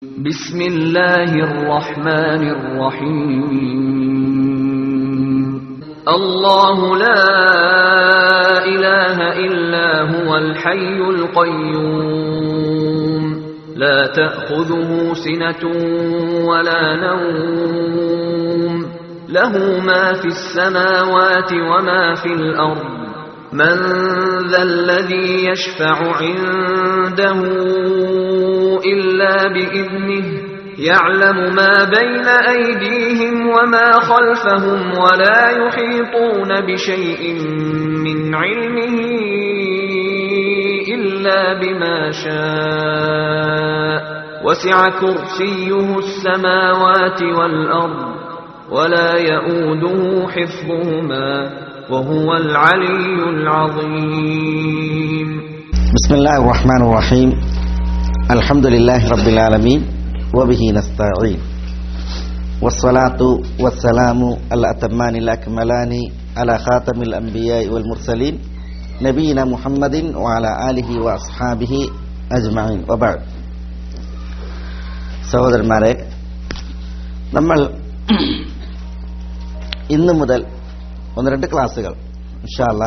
بسم الله الرحمن الرحيم الله لا إله إلا هو الحي القيوم لا تأخذه سنة ولا نوم له ما في السماوات وما في الأرض من ذا الذي يشفع عنده إلا بإذنه يعلم ما بين أيديهم وما خلفهم ولا يحيطون بشيء من علمه إلا بما شاء وسع كرسيه السماوات والأرض ولا يؤوده حفظهما وهو العلي العظيم بسم الله الرحمن الرحيم الحمد لله رب العالمين وبه نستعين والصلاة والسلام الأتمان الأكملان على خاتم الأنبياء والمرسلين نبينا محمد وعلى آله وأصحابه أجمعين وبعد സഹോദരന്മാരെ നമ്മൾ ഇന്ന് മുതൽ ഒന്ന് രണ്ട് ക്ലാസ്സുകൾ ഇൻഷാല്ല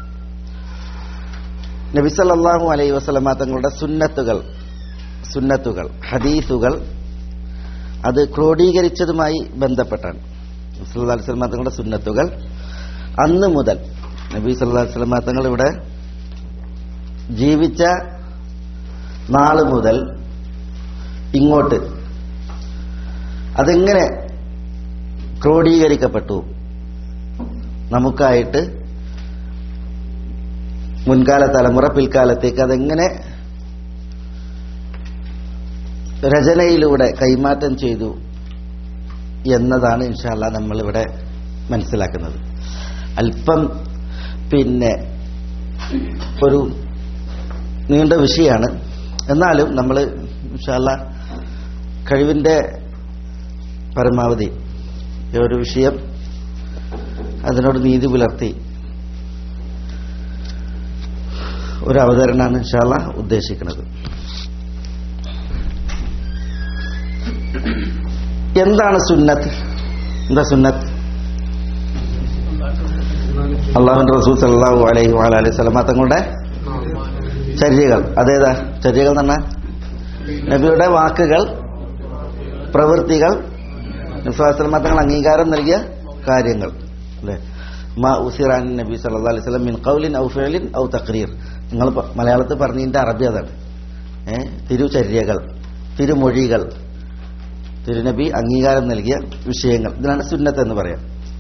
നബിസല്ലാഹു അലൈ വസ്ലമ തങ്ങളുടെ സുന്നത്തുകൾ സുന്നത്തുകൾ ഹദീസുകൾ അത് ക്രോഡീകരിച്ചതുമായി ബന്ധപ്പെട്ടാണ് സല്ലാ സ്വലമ തങ്ങളുടെ സുന്നത്തുകൾ അന്ന് മുതൽ നബി സല്ലാ സ്വലമ തങ്ങൾ ഇവിടെ ജീവിച്ച നാള് മുതൽ ഇങ്ങോട്ട് അതെങ്ങനെ ക്രോഡീകരിക്കപ്പെട്ടു നമുക്കായിട്ട് മുൻകാല തലമുറ പിൽക്കാലത്തേക്ക് അതെങ്ങനെ രചനയിലൂടെ കൈമാറ്റം ചെയ്തു എന്നതാണ് ഇൻഷാല്ല നമ്മളിവിടെ മനസ്സിലാക്കുന്നത് അല്പം പിന്നെ ഒരു നീണ്ട വിഷയമാണ് എന്നാലും നമ്മൾ ഇൻഷാല്ല കഴിവിൻ്റെ പരമാവധി ഈ ഒരു വിഷയം അതിനോട് നീതി പുലർത്തി ഒരു അവതരണമാണ് ഇൻഷാല്ല ഉദ്ദേശിക്കുന്നത് എന്താണ് സുന്നത്ത് എന്താ സുന്നത്ത് അള്ളാഹുന്റെ റസൂൽ സല്ലാഹു അലൈഹി അലൈഹി സ്വലമ തങ്ങളുടെ ചര്യകൾ അതേതാ ചര്യകൾ എന്ന് പറഞ്ഞാൽ നബിയുടെ വാക്കുകൾ പ്രവൃത്തികൾ നിസ്വാസ്ലമ തങ്ങൾ അംഗീകാരം നൽകിയ കാര്യങ്ങൾ അല്ലേ മാ ഉസിറാൻ നബി സല്ലാ അലൈഹി സ്വലം മിൻ കൗലിൻ ഔ ഫേലിൻ ഔ തക്രീർ നിങ്ങൾ മലയാളത്തിൽ പറഞ്ഞതിന്റെ അറബി അതാണ് ഏ തിരുചര്യകൾ തിരുമൊഴികൾ തിരുനബി അംഗീകാരം നൽകിയ വിഷയങ്ങൾ ഇതിനാണ് സുന്നത്ത് എന്ന് പറയാം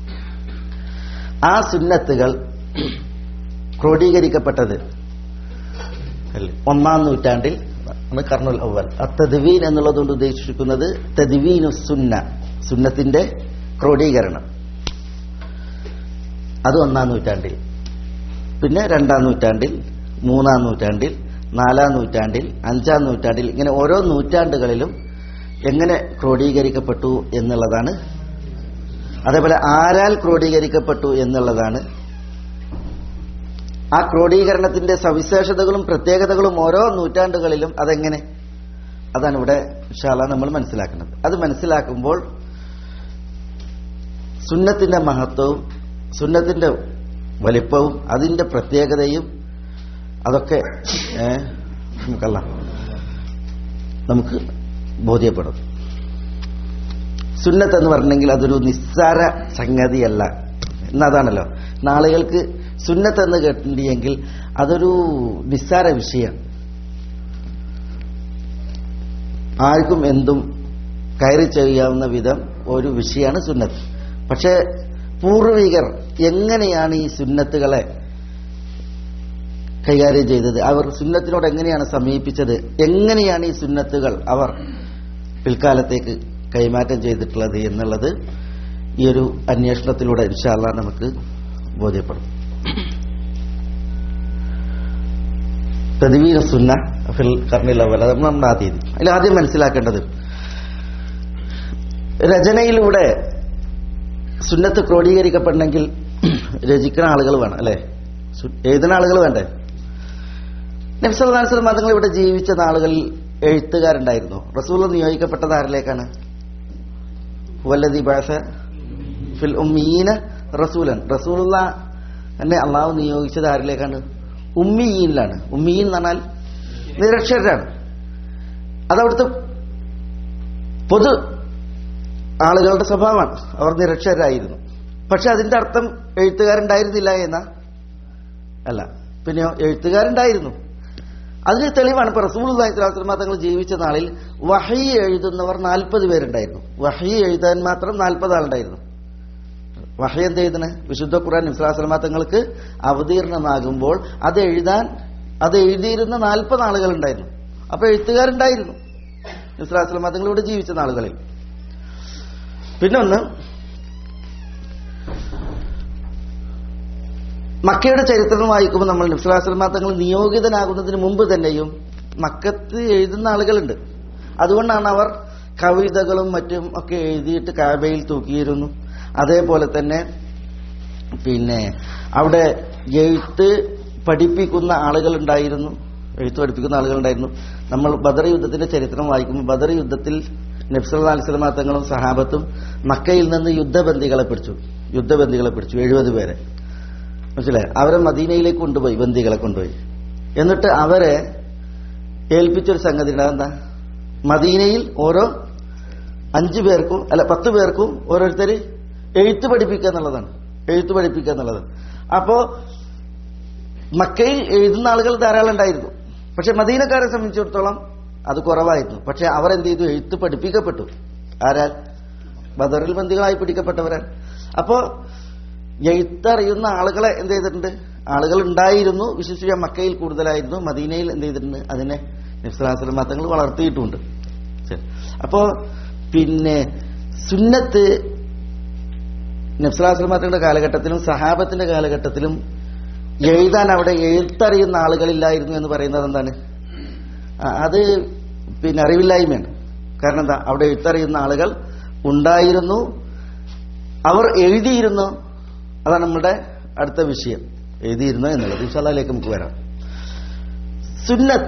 ആ സുന്നത്തുകൾ ക്രോഡീകരിക്കപ്പെട്ടത് ഒന്നാം നൂറ്റാണ്ടിൽ കർണുൽ അവൽ ആ തദ്വീൻ എന്നുള്ളതുകൊണ്ട് ഉദ്ദേശിക്കുന്നത് തദ്വീനു സുന്ന സുന്നത്തിന്റെ ക്രോഡീകരണം അത് ഒന്നാം നൂറ്റാണ്ടിൽ പിന്നെ രണ്ടാം നൂറ്റാണ്ടിൽ മൂന്നാം നൂറ്റാണ്ടിൽ നാലാം നൂറ്റാണ്ടിൽ അഞ്ചാം നൂറ്റാണ്ടിൽ ഇങ്ങനെ ഓരോ നൂറ്റാണ്ടുകളിലും എങ്ങനെ ക്രോഡീകരിക്കപ്പെട്ടു എന്നുള്ളതാണ് അതേപോലെ ആരാൽ ക്രോഡീകരിക്കപ്പെട്ടു എന്നുള്ളതാണ് ആ ക്രോഡീകരണത്തിന്റെ സവിശേഷതകളും പ്രത്യേകതകളും ഓരോ നൂറ്റാണ്ടുകളിലും അതെങ്ങനെ അതാണ് ഇവിടെ ഷാല നമ്മൾ മനസ്സിലാക്കുന്നത് അത് മനസ്സിലാക്കുമ്പോൾ സുന്നത്തിന്റെ മഹത്വവും സുന്നത്തിന്റെ വലിപ്പവും അതിന്റെ പ്രത്യേകതയും അതൊക്കെ നമുക്കല്ല നമുക്ക് ബോധ്യപ്പെടും സുന്നത്ത് എന്ന് പറഞ്ഞെങ്കിൽ അതൊരു നിസ്സാര സംഗതിയല്ല എന്നതാണല്ലോ നാളുകൾക്ക് സുന്നത്ത് എന്ന് കേട്ടിട്ടുണ്ടെങ്കിൽ അതൊരു നിസ്സാര വിഷയമാണ് ആർക്കും എന്തും കയറി ചെയ്യാവുന്ന വിധം ഒരു വിഷയമാണ് സുന്നത്ത് പക്ഷേ പൂർവികർ എങ്ങനെയാണ് ഈ സുന്നത്തുകളെ കൈകാര്യം ചെയ്തത് അവർ സുന്നത്തിനോട് എങ്ങനെയാണ് സമീപിച്ചത് എങ്ങനെയാണ് ഈ സുന്നത്തുകൾ അവർ പിൽക്കാലത്തേക്ക് കൈമാറ്റം ചെയ്തിട്ടുള്ളത് എന്നുള്ളത് ഈ ഒരു അന്വേഷണത്തിലൂടെ ഇൻഷാല്ല നമുക്ക് ബോധ്യപ്പെടും തദ്വീന സുന്ന ഫിൽ കർണിൽ അവൽ അത് നമ്മൾ ആദ്യം അതിൽ ആദ്യം മനസ്സിലാക്കേണ്ടത് രചനയിലൂടെ സുന്നത്ത് ക്രോഡീകരിക്കപ്പെടണമെങ്കിൽ രചിക്കുന്ന ആളുകൾ വേണം അല്ലെ എഴുതുന്ന ആളുകൾ വേണ്ടേ നബ്സല്ലാസ്ലം മതങ്ങൾ ഇവിടെ ജീവിച്ച നാളുകളിൽ എഴുത്തുകാരുണ്ടായിരുന്നു റസൂൽ നിയോഗിക്കപ്പെട്ടത് ആരിലേക്കാണ് വല്ലതി ബാസ ഫിൽ ഉമ്മീന റസൂലൻ റസൂലുള്ള എന്നെ അള്ളാഹു നിയോഗിച്ചത് ആരിലേക്കാണ് ഉമ്മിയീനിലാണ് ഉമ്മിയീൻ എന്ന് പറഞ്ഞാൽ നിരക്ഷരരാണ് അതവിടുത്തെ പൊതു ആളുകളുടെ സ്വഭാവമാണ് അവർ നിരക്ഷരായിരുന്നു പക്ഷെ അതിന്റെ അർത്ഥം എഴുത്തുകാരുണ്ടായിരുന്നില്ല എന്ന അല്ല പിന്നെയോ എഴുത്തുകാരുണ്ടായിരുന്നു അതിന് തെളിവാണ് ഇപ്പൊ റസൂൽ അള്ളാഹിസ്ലാസ്ലമ തങ്ങൾ ജീവിച്ച നാളിൽ വഹി എഴുതുന്നവർ നാൽപ്പത് പേരുണ്ടായിരുന്നു വഹി എഴുതാൻ മാത്രം നാൽപ്പത് ആളുണ്ടായിരുന്നു വഹി എന്ത് ചെയ്തണ് വിശുദ്ധ ഖുർആൻ ഇസ്ലാസ്ലമ തങ്ങൾക്ക് അവതീർണമാകുമ്പോൾ അത് എഴുതാൻ അത് എഴുതിയിരുന്ന നാൽപ്പത് ആളുകൾ ഉണ്ടായിരുന്നു അപ്പൊ എഴുത്തുകാരുണ്ടായിരുന്നു ഇസ്ലാസ്ലമ തങ്ങൾ ഇവിടെ ജീവിച്ച നാളുകളിൽ പിന്നൊന്ന് മക്കയുടെ ചരിത്രം വായിക്കുമ്പോൾ നമ്മൾ നബ്സുലാസ്ലമ തങ്ങൾ നിയോഗിതനാകുന്നതിന് മുമ്പ് തന്നെയും മക്കത്ത് എഴുതുന്ന ആളുകളുണ്ട് അതുകൊണ്ടാണ് അവർ കവിതകളും മറ്റും ഒക്കെ എഴുതിയിട്ട് കാബയിൽ തൂക്കിയിരുന്നു അതേപോലെ തന്നെ പിന്നെ അവിടെ എഴുത്ത് പഠിപ്പിക്കുന്ന ആളുകളുണ്ടായിരുന്നു എഴുത്ത് പഠിപ്പിക്കുന്ന ആളുകളുണ്ടായിരുന്നു നമ്മൾ ബദർ യുദ്ധത്തിന്റെ ചരിത്രം വായിക്കുമ്പോൾ ബദർ യുദ്ധത്തിൽ നബ്സല്ലാ അലിസ്ലമാ തങ്ങളും സഹാബത്തും മക്കയിൽ നിന്ന് യുദ്ധബന്ദികളെ പിടിച്ചു യുദ്ധബന്ദികളെ പിടിച്ചു എഴുപത് പേരെ മനസ്സിലായി അവരെ മദീനയിലേക്ക് കൊണ്ടുപോയി ബന്ദികളെ കൊണ്ടുപോയി എന്നിട്ട് അവരെ ഏൽപ്പിച്ചൊരു സംഗതി ഉണ്ട് അതെന്താ മദീനയിൽ ഓരോ അഞ്ചു പേർക്കും അല്ല പത്ത് പേർക്കും ഓരോരുത്തർ എഴുത്ത് പഠിപ്പിക്കുക എന്നുള്ളതാണ് എഴുത്ത് പഠിപ്പിക്കുക എന്നുള്ളതാണ് അപ്പോ മക്കയിൽ എഴുതുന്ന ആളുകൾ ധാരാളം ഉണ്ടായിരുന്നു പക്ഷെ മദീനക്കാരെ സംബന്ധിച്ചിടത്തോളം അത് കുറവായിരുന്നു പക്ഷെ അവർ എന്ത് ചെയ്തു എഴുത്ത് പഠിപ്പിക്കപ്പെട്ടു ആരാൽ ബദറിൽ ബന്ദികളായി പിടിക്കപ്പെട്ടവരാണ് അപ്പോ എഴുത്തറിയുന്ന ആളുകളെ എന്ത് ചെയ്തിട്ടുണ്ട് ആളുകൾ ഉണ്ടായിരുന്നു വിശേഷിച്ച മക്കയിൽ കൂടുതലായിരുന്നു മദീനയിൽ എന്ത് ചെയ്തിട്ടുണ്ട് അതിനെ നിസ്ലാസ്ലം മതങ്ങൾ വളർത്തിയിട്ടുമുണ്ട് ശരി. അപ്പോ പിന്നെ സുന്നത്ത് നബ്സലാസ്ലം മതങ്ങളുടെ കാലഘട്ടത്തിലും സഹാബത്തിന്റെ കാലഘട്ടത്തിലും എഴുതാൻ അവിടെ എഴുത്തറിയുന്ന ആളുകളില്ലായിരുന്നു എന്ന് പറയുന്നത് എന്താണ് ആ, അത് പിന്നെ അറിവില്ലായ്മയാണ് കാരണം എന്താ അവിടെ എഴുത്തറിയുന്ന ആളുകൾ ഉണ്ടായിരുന്നു അവർ എഴുതിയിരുന്നു അതാണ് നമ്മുടെ അടുത്ത വിഷയം എഴുതിയിരുന്നു എന്നുള്ളത് ഇൻഷാല്ലയിലേക്ക് നമുക്ക് വരാം സുന്നത്ത്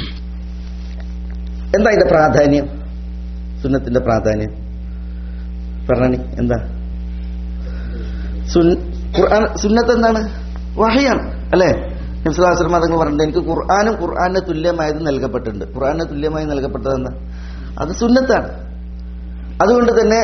എന്താ ഇതിന്റെ പ്രാധാന്യം സുന്നത്തിന്റെ പ്രാധാന്യം പറഞ്ഞി എന്താ സുൻ- ഖുർആൻ സുന്നത്ത് എന്താണ് വഹയാണ് അല്ലേ നബ്സുലാസ്ലം മതങ്ങൾ പറഞ്ഞിട്ട് എനിക്ക് ഖുർആാനും ഖുർആാന് തുല്യമായത് നൽകപ്പെട്ടിട്ടുണ്ട് ഖുർആാന് തുല്യമായി നൽകപ്പെട്ടത് എന്താ അത് സുന്നത്താണ് അതുകൊണ്ട് തന്നെ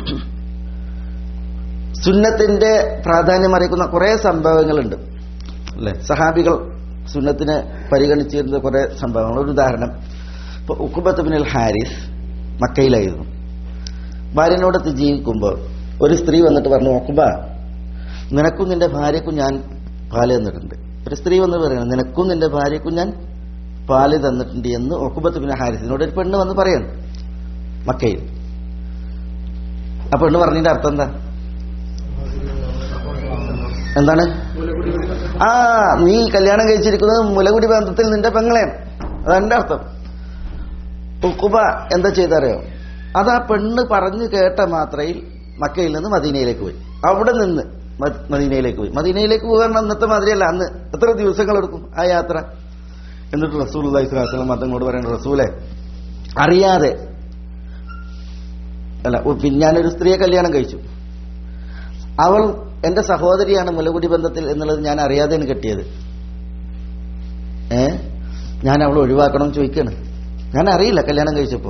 സുന്നത്തിന്റെ പ്രാധാന്യം അറിയിക്കുന്ന കുറെ സംഭവങ്ങളുണ്ട് അല്ലെ സഹാബികൾ സുന്നത്തിനെ പരിഗണിച്ചിരുന്ന കുറെ സംഭവങ്ങൾ ഒരു ഉദാഹരണം ഇപ്പൊ ഉക്കുബത്ത് ബിൻ ഹാരിസ് മക്കയിലായിരുന്നു ഭാര്യനോടൊത്ത് ജീവിക്കുമ്പോൾ ഒരു സ്ത്രീ വന്നിട്ട് പറഞ്ഞു ഒക്കുബ നിനക്കും നിന്റെ ഭാര്യക്കും ഞാൻ പാല് തന്നിട്ടുണ്ട് ഒരു സ്ത്രീ വന്ന് പറയണം നിനക്കും നിന്റെ ഭാര്യക്കും ഞാൻ പാല് തന്നിട്ടുണ്ട് എന്ന് ഒക്കുബത്ത് ബിൻ ഹാരിസിനോട് ഒരു പെണ്ണ് വന്ന് പറയണം മക്കയിൽ ആ പെണ്ണ് പറഞ്ഞതിന്റെ അർത്ഥം എന്താ എന്താണ് ആ നീ കല്യാണം കഴിച്ചിരിക്കുന്നത് മുലകുടി ബന്ധത്തിൽ നിന്റെ പെങ്ങളെയാണ് അതെന്റെ അർത്ഥം ഉക്കുബ എന്താ ചെയ്തറിയോ അത് ആ പെണ്ണ് പറഞ്ഞു കേട്ട മാത്രയിൽ മക്കയിൽ നിന്ന് മദീനയിലേക്ക് പോയി അവിടെ നിന്ന് മ- മദീനയിലേക്ക് പോയി മദീനയിലേക്ക് പോകാൻ അന്നത്തെ മാതിരിയല്ല അന്ന് എത്ര ദിവസങ്ങൾ എടുക്കും ആ യാത്ര എന്നിട്ട് റസൂൽ അള്ളാഹിസ്ലാം മതങ്ങളോട് പറയുന്നത് റസൂലെ അറിയാതെ അല്ല ഉ- പിന്നെ ഞാനൊരു സ്ത്രീയെ കല്യാണം കഴിച്ചു അവൾ എന്റെ സഹോദരിയാണ് മുലകുടി ബന്ധത്തിൽ എന്നുള്ളത് ഞാൻ അറിയാതെയാണ് കെട്ടിയത് ഏ ഞാൻ അവൾ ഒഴിവാക്കണം എന്ന് ചോദിക്കാണ് ഞാൻ അറിയില്ല കല്യാണം കഴിച്ചപ്പോ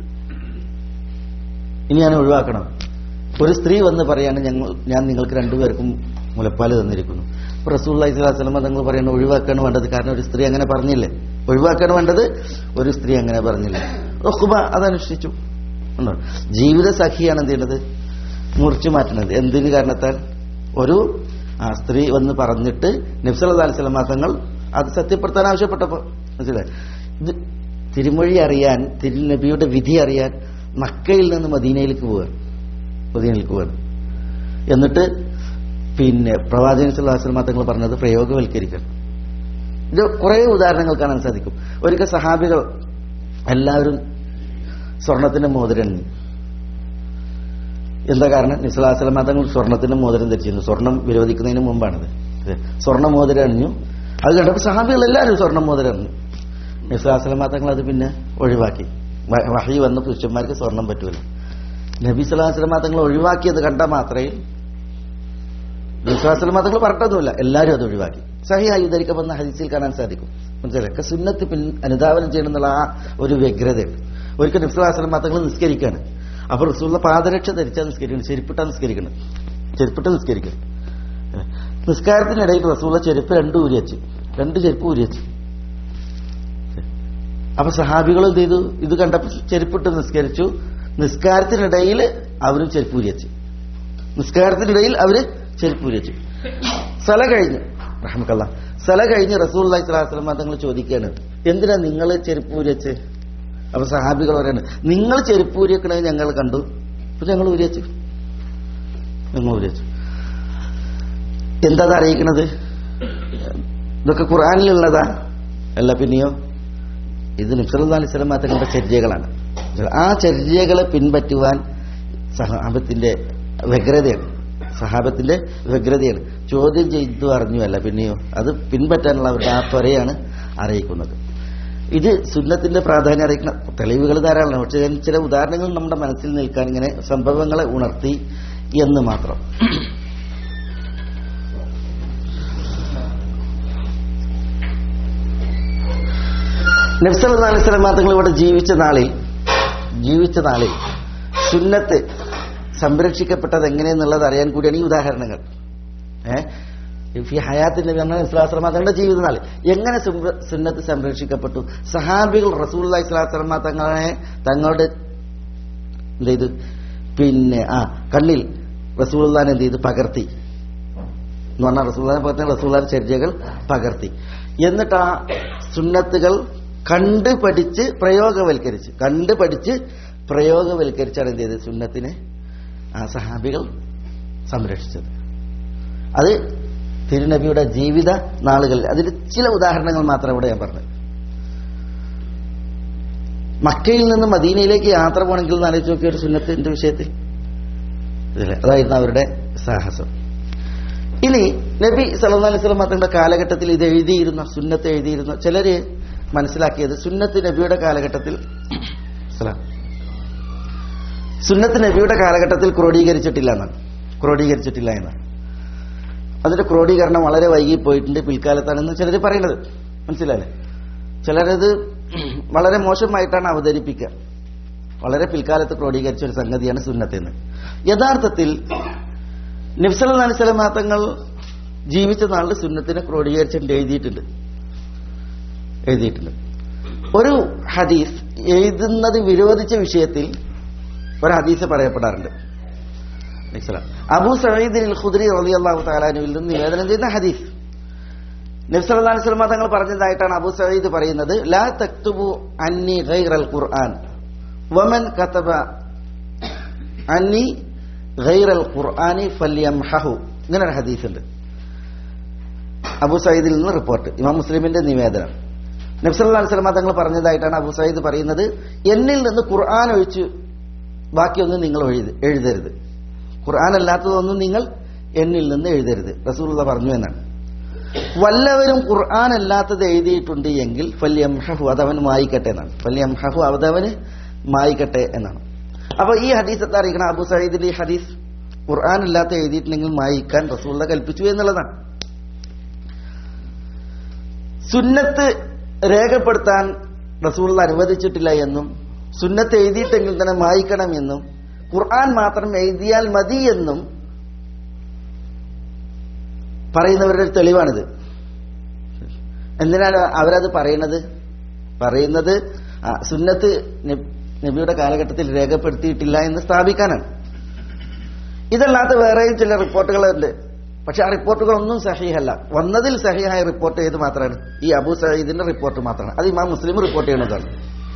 ഇനി ഞാൻ ഒഴിവാക്കണം ഒരു സ്ത്രീ വന്ന് പറയാണ് ഞങ്ങൾ ഞാൻ നിങ്ങൾക്ക് രണ്ടുപേർക്കും മുലപ്പാല് തന്നിരിക്കുന്നു അപ്പൊ റസൂൽ ഇസ്ലാസ്ലമ തങ്ങൾ പറയണ ഒഴിവാക്കാണ് വേണ്ടത് കാരണം ഒരു സ്ത്രീ അങ്ങനെ പറഞ്ഞില്ലേ ഒഴിവാക്കാണ് വേണ്ടത് ഒരു സ്ത്രീ അങ്ങനെ പറഞ്ഞില്ല ഒഹുബ അതനുഷ്ഠിച്ചു ഉണ്ടോ? ജീവിത സഖിയാണ് എന്ത് ചെയ്യുന്നത് മുറിച്ചു മാറ്റുന്നത് എന്തിന് കാരണത്താൽ ഒരു ആ സ്ത്രീ വന്ന് പറഞ്ഞിട്ട് നബ്സല അലിസ്ലാം തങ്ങൾ അത് സത്യപ്പെടുത്താൻ ആവശ്യപ്പെട്ടപ്പോ മനസ്സിലായി ഇത് തിരുമൊഴി അറിയാൻ തിരുനബിയുടെ വിധി അറിയാൻ മക്കയിൽ നിന്ന് മദീനയിലേക്ക് പോവുകയാണ് മദീനയിലേക്ക് പോവുകയാണ് എന്നിട്ട് പിന്നെ പ്രവാചകൻ സുല്ലാസ്ലമ തങ്ങൾ പറഞ്ഞത് പ്രയോഗവൽക്കരിക്കണം ഇത് കുറേ ഉദാഹരണങ്ങൾ കാണാൻ സാധിക്കും ഒരിക്കൽ സഹാബികൾ എല്ലാവരും സ്വർണത്തിന്റെ മോതിരം അണിഞ്ഞു. എന്താ കാരണം നിസ്ലാസ്ലമ തങ്ങൾ സ്വർണത്തിന്റെ മോതിരം ധരിച്ചിരുന്നു സ്വർണം വിരോധിക്കുന്നതിന് മുമ്പാണത് ഇത്. സ്വർണ്ണ മോതിരം അണിഞ്ഞു അത് കണ്ടപ്പോൾ സഹാബികൾ എല്ലാവരും സ്വർണ്ണ മോതിരം അണിഞ്ഞു നബിസ്ലാസ്ലം തങ്ങൾ അത് പിന്നെ ഒഴിവാക്കി വ- വഹി വന്ന് പുരുഷന്മാർക്ക് സ്വർണം പറ്റൂല നബി സ്വലാസ്ലം തങ്ങൾ ഒഴിവാക്കിയത് കണ്ട മാത്രമേ നബിസ്ലാസ്ലം തങ്ങൾ പറഞ്ഞതൊന്നുമില്ല എല്ലാവരും അത് ഒഴിവാക്കി സഹിയായി ഉദ്ധരിക്കപ്പെടുന്ന ഹദീസിൽ കാണാൻ സാധിക്കും മനസ്സിലായി സുന്നത്ത് പിൻ അനുധാവനം ചെയ്യണമെന്നുള്ള ആ ഒരു വ്യഗ്രതയുണ്ട് ഒരിക്കൽ നബ്സുലാസ്ലം തങ്ങൾ നിസ്കരിക്കുകയാണ് അപ്പോൾ റസൂള്ള പാദരക്ഷ ധരിച്ചാൽ നിസ്കരിക്കണം ചെരുപ്പിട്ടാ നിസ്കരിക്കണം ചെരുപ്പിട്ട് നിസ്കരിക്കണം നിസ്കാരത്തിനിടയിൽ റസൂള്ള ചെരുപ്പ് രണ്ട് ഊരി വെച്ച് രണ്ട് ചെരുപ്പ് ഊരി വെച്ച് അപ്പൊ സഹാബികൾ എന്ത് ചെയ്തു ഇത് കണ്ടപ്പോൾ ചെരുപ്പിട്ട് നിസ്കരിച്ചു നിസ്കാരത്തിനിടയിൽ അവരും ചെരുപ്പ് ഊരി വെച്ച് നിസ്കാരത്തിനിടയിൽ അവര് ചെരുപ്പ് ഊരി വെച്ചു സല കഴിഞ്ഞു റഹ്മക്കല്ല സല കഴിഞ്ഞ് റസൂൽ അള്ളഹി സ്വലാസ്ലം തങ്ങൾ ചോദിക്കുകയാണ് എന്തിനാ നിങ്ങൾ ചെരുപ്പ് ഊരി വെച്ച് അപ്പൊ സഹാബികൾ പറയാണ് നിങ്ങൾ ചെരുപ്പ് ഊരി വെക്കണത് ഞങ്ങൾ കണ്ടു അപ്പൊ ഞങ്ങൾ ഊരി വെച്ചു ഞങ്ങൾ ഊരി വെച്ചു എന്താ അത് അറിയിക്കണത് ഇതൊക്കെ ഖുർആാനിലുള്ളതാ അല്ല പിന്നെയോ ഇത് നിഫ്സല്ലാ അലൈഹി സ്വലം തങ്ങളുടെ ചര്യകളാണ് ആ ചര്യകളെ പിൻപറ്റുവാൻ സഹാബത്തിന്റെ വ്യഗ്രതയാണ് സഹാബത്തിന്റെ വ്യഗ്രതയാണ് ചോദ്യം ചെയ്തു അറിഞ്ഞുവല്ല പിന്നെയോ അത് പിൻപറ്റാനുള്ള അവരുടെ ആ ത്വരയാണ് അറിയിക്കുന്നത് ഇത് സുന്നത്തിന്റെ പ്രാധാന്യം അറിയിക്കുന്ന തെളിവുകൾ ധാരാളമാണ് പക്ഷെ ഞാൻ ചില ഉദാഹരണങ്ങൾ നമ്മുടെ മനസ്സിൽ നിൽക്കാൻ ഇങ്ങനെ സംഭവങ്ങളെ ഉണർത്തി എന്ന് മാത്രം നബ്സല്ലാ അലൈഹി സ്വലം തങ്ങൾ ഇവിടെ ജീവിച്ച നാളിൽ ജീവിച്ച നാളിൽ സുന്നത്ത് സംരക്ഷിക്കപ്പെട്ടത് എങ്ങനെയെന്നുള്ളത് അറിയാൻ കൂടിയാണ് ഈ ഉദാഹരണങ്ങൾ ഏഹ് ഈ ഹയാത്തിന്റെ ഇസ്ലാസ്ലമ തങ്ങളുടെ ജീവിതനാൾ എങ്ങനെ സുബ്ര- സുന്നത്ത് സംരക്ഷിക്കപ്പെട്ടു സഹാബികൾ റസൂൽ ഇസ്ലാസ്ലമ തങ്ങളെ തങ്ങളുടെ എന്ത് ചെയ്തു പിന്നെ ആ കണ്ണിൽ റസൂൽദാൻ എന്ത് ചെയ്തു പകർത്തി എന്ന് പറഞ്ഞാൽ റസൂൽദാനെ പകർത്തി റസൂൽദാൻ ചര്യകൾ പകർത്തി എന്നിട്ട് ആ സുന്നത്തുകൾ കണ്ട് പഠിച്ച് പ്രയോഗവൽക്കരിച്ച് കണ്ട് പഠിച്ച് പ്രയോഗവൽക്കരിച്ചാണ് എന്ത് ചെയ്തത് സുന്നത്തിനെ ആ സഹാബികൾ സംരക്ഷിച്ചത് അത് തിരുനബിയുടെ ജീവിത നാളുകളിൽ അതിന് ചില ഉദാഹരണങ്ങൾ മാത്രം ഇവിടെ ഞാൻ പറഞ്ഞത് മക്കയിൽ നിന്ന് മദീനയിലേക്ക് യാത്ര പോകണമെങ്കിൽ ഒന്ന് ആലോചിച്ച് നോക്കിയ ഒരു സുന്നത്തിന്റെ വിഷയത്തിൽ ഇതില് അതായിരുന്നു അവരുടെ സാഹസം ഇനി നബി സല്ലല്ലാഹു അലൈഹി വസല്ലം തങ്ങളുടെ കാലഘട്ടത്തിൽ ഇത് എഴുതിയിരുന്ന സുന്നത്ത് എഴുതിയിരുന്ന ചിലര് മനസ്സിലാക്കിയത് സുന്നത്ത് നബിയുടെ കാലഘട്ടത്തിൽ സലാം. സുന്നത്ത് നബിയുടെ കാലഘട്ടത്തിൽ ക്രോഡീകരിച്ചിട്ടില്ല എന്നാണ് ക്രോഡീകരിച്ചിട്ടില്ല എന്നാണ് അതിന്റെ ക്രോഡീകരണം വളരെ വൈകി പോയിട്ടുണ്ട് പിൽക്കാലത്താണെന്ന് ചിലർ പറയുന്നത് മനസ്സിലായില്ലേ ചിലരത് വളരെ മോശമായിട്ടാണ് അവതരിപ്പിക്കുക വളരെ പിൽക്കാലത്ത് ക്രോഡീകരിച്ച ഒരു സംഗതിയാണ് സുന്നത്തെന്ന് യഥാർത്ഥത്തിൽ നിഫ്സൽ അലിസ്ലം തങ്ങൾ ജീവിച്ച നാളിൽ സുന്നത്തിനെ ക്രോഡീകരിച്ചിട്ട് എഴുതിയിട്ടുണ്ട് എഴുതിയിട്ടുണ്ട് ഒരു ഹദീസ് എഴുതുന്നത് വിരോധിച്ച വിഷയത്തിൽ ഒരു ഹദീസ് പറയപ്പെടാറുണ്ട് മനസ്സിലാവും. അബൂ സഈദ് അൽ ഖുദ്രി റളിയല്ലാഹു തആലാനുവിൽ നിന്ന് നിവേദനം ചെയ്യുന്ന ഹദീസ് നബി സല്ലല്ലാഹു അലൈഹി വസല്ലം തങ്ങൾ പറഞ്ഞതായിട്ടാണ് അബൂ സഈദ് പറയുന്നത് ലാ തക്തുബു അന്നി ഗൈറൽ ഖുർആൻ വമൻ കതബ അന്നി ഗൈറൽ ഖുർആനി ഫല്യംഹഹു ഇങ്ങനെ ഒരു ഹദീസ് ഉണ്ട് അബൂ സയ്യിദിൽ നിന്ന് റിപ്പോർട്ട് ഇമാം മുസ്ലിമിന്റെ നിവേദനം നബി സല്ലല്ലാഹു അലൈഹി വസല്ലം തങ്ങൾ പറഞ്ഞതായിട്ടാണ് അബൂ സയ്യിദ് പറയുന്നത് എന്നിൽ നിന്ന് ഖുർആൻ ഒഴിച്ച് ബാക്കിയൊന്നും നിങ്ങൾ എഴുതി എഴുതരുത് ഖുർആൻ അല്ലാത്തതൊന്നും നിങ്ങൾ എന്നിൽ നിന്ന് എഴുതരുത് റസൂലുള്ള പറഞ്ഞു എന്നാണ് വല്ലവരും ഖുർആൻ അല്ലാത്തത് എഴുതിയിട്ടുണ്ട് എങ്കിൽ ഫല്യംഹു അതവൻ മായിക്കട്ടെ എന്നാണ് ഫല്യംഹു അതവന് മായിക്കട്ടെ എന്നാണ് അപ്പൊ ഈ ഹദീസ് എന്താ അറിയിക്കണം അബു സയ്യിദിന്റെ ഈ ഹദീസ് ഖുർആൻ അല്ലാത്ത എഴുതിയിട്ടുണ്ടെങ്കിൽ മായിക്കാൻ റസൂള്ള കൽപ്പിച്ചു എന്നുള്ളതാണ് സുന്നത്ത് രേഖപ്പെടുത്താൻ റസൂള്ള അനുവദിച്ചിട്ടില്ല എന്നും സുന്നത്ത് എഴുതിയിട്ടെങ്കിൽ തന്നെ മായിക്കണം എന്നും ഖുർആൻ മാത്രം എഴുതിയാൽ മതി എന്നും പറയുന്നവരുടെ ഒരു തെളിവാണിത് എന്തിനാണ് അവരത് പറയുന്നത് പറയുന്നത് ആ, സുന്നത്ത് നബ്- നബിയുടെ കാലഘട്ടത്തിൽ രേഖപ്പെടുത്തിയിട്ടില്ല എന്ന് സ്ഥാപിക്കാനാണ് ഇതല്ലാത്ത വേറെയും ചില റിപ്പോർട്ടുകളുണ്ട് പക്ഷെ ആ റിപ്പോർട്ടുകളൊന്നും സഹിഹല്ല വന്നതിൽ സഹിഹായ റിപ്പോർട്ട് ഏത് മാത്രമാണ് ഈ അബൂ സയ്യിദിന്റെ റിപ്പോർട്ട് മാത്രമാണ് അത് ഇമാം മുസ്ലിം റിപ്പോർട്ട് ചെയ്യുന്നതാണ്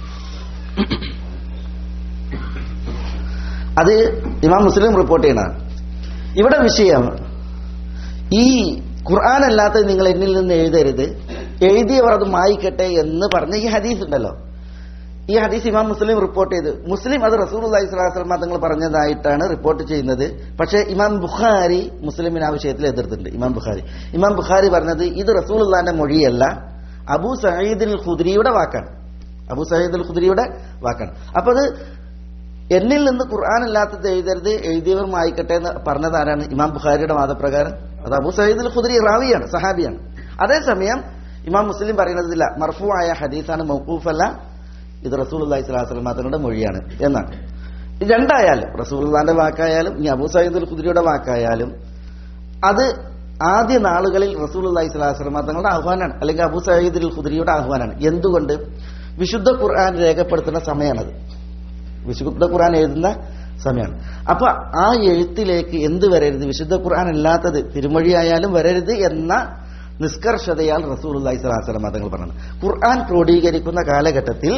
അത് ഇമാം മുസ്ലിം റിപ്പോർട്ട് ചെയ്യണതാണ് ഇവിടെ വിഷയം ഈ ഖുർആൻ അല്ലാത്തത് നിങ്ങൾ എന്നിൽ നിന്ന് എഴുതരുത് എഴുതിയവർ അത് മായിക്കട്ടെ എന്ന് പറഞ്ഞ ഈ ഹദീസ് ഉണ്ടല്ലോ ഈ ഹദീസ് ഇമാം മുസ്ലിം റിപ്പോർട്ട് ചെയ്ത് മുസ്ലിം അത് റസൂൽ അലൈഹി സ്വലാസ്ലമ തങ്ങൾ പറഞ്ഞതായിട്ടാണ് റിപ്പോർട്ട് ചെയ്യുന്നത് പക്ഷേ ഇമാം ബുഖാരി മുസ്ലിമിന് ആ വിഷയത്തിൽ എതിർത്തിട്ടുണ്ട് ഇമാം ബുഖാരി ഇമാം ബുഖാരി പറഞ്ഞത് ഇത് റസൂൽ മൊഴിയല്ല അബൂ സയ്യിദുൽ ഖുദ്രിയുടെ വാക്കാണ് അബൂ സയ്യിദുൽ ഖുദ്രിയുടെ വാക്കാണ് അപ്പൊ അത് എന്നിൽ നിന്ന് ഖുർആൻ അല്ലാത്തത് എഴുതരുത് എഴുതിയവർ വായിക്കട്ടെ എന്ന് പറഞ്ഞത് ആരാണ് ഇമാം ബുഖാരിയുടെ വാദപ്രകാരം അത് അബൂ സയ്യിദുൽ ഖുദ്രി റാവിയാണ് സഹാബിയാണ് അതേസമയം ഇമാം മുസ്ലിം പറയുന്നതില്ല മർഫു ആയ ഹദീസാണ് മൗക്കൂഫല്ല ഇത് റസൂൽ അള്ളഹി സ്വലാസ്ലം തങ്ങളുടെ മൊഴിയാണ് എന്നാണ് ഇത് രണ്ടായാലും റസൂൽദാന്റെ വാക്കായാലും ഇനി അബൂ സയ്യിദുൽ ഖുദ്രിയുടെ വാക്കായാലും അത് ആദ്യ നാളുകളിൽ റസൂൽ അള്ളഹി സ്വലാസ്ലം തങ്ങളുടെ ആഹ്വാനാണ് അല്ലെങ്കിൽ അബൂ സയ്യിദുൽ ഖുദ്രിയുടെ ആഹ്വാനാണ് എന്തുകൊണ്ട് വിശുദ്ധ ഖുർആൻ രേഖപ്പെടുത്തുന്ന സമയമാണത് വിശുദ്ധ ഖുർആൻ എഴുതുന്ന സമയമാണ് അപ്പൊ ആ എഴുത്തിലേക്ക് എന്ത് വരരുത് വിശുദ്ധ ഖുർആൻ അല്ലാത്തത് തിരുമൊഴിയായാലും വരരുത് എന്ന നിഷ്കർഷതയാൽ റസൂൽ അള്ളഹി സ്വലാസ്ലം തങ്ങൾ പറഞ്ഞത് ഖുർആൻ ക്രോഡീകരിക്കുന്ന കാലഘട്ടത്തിൽ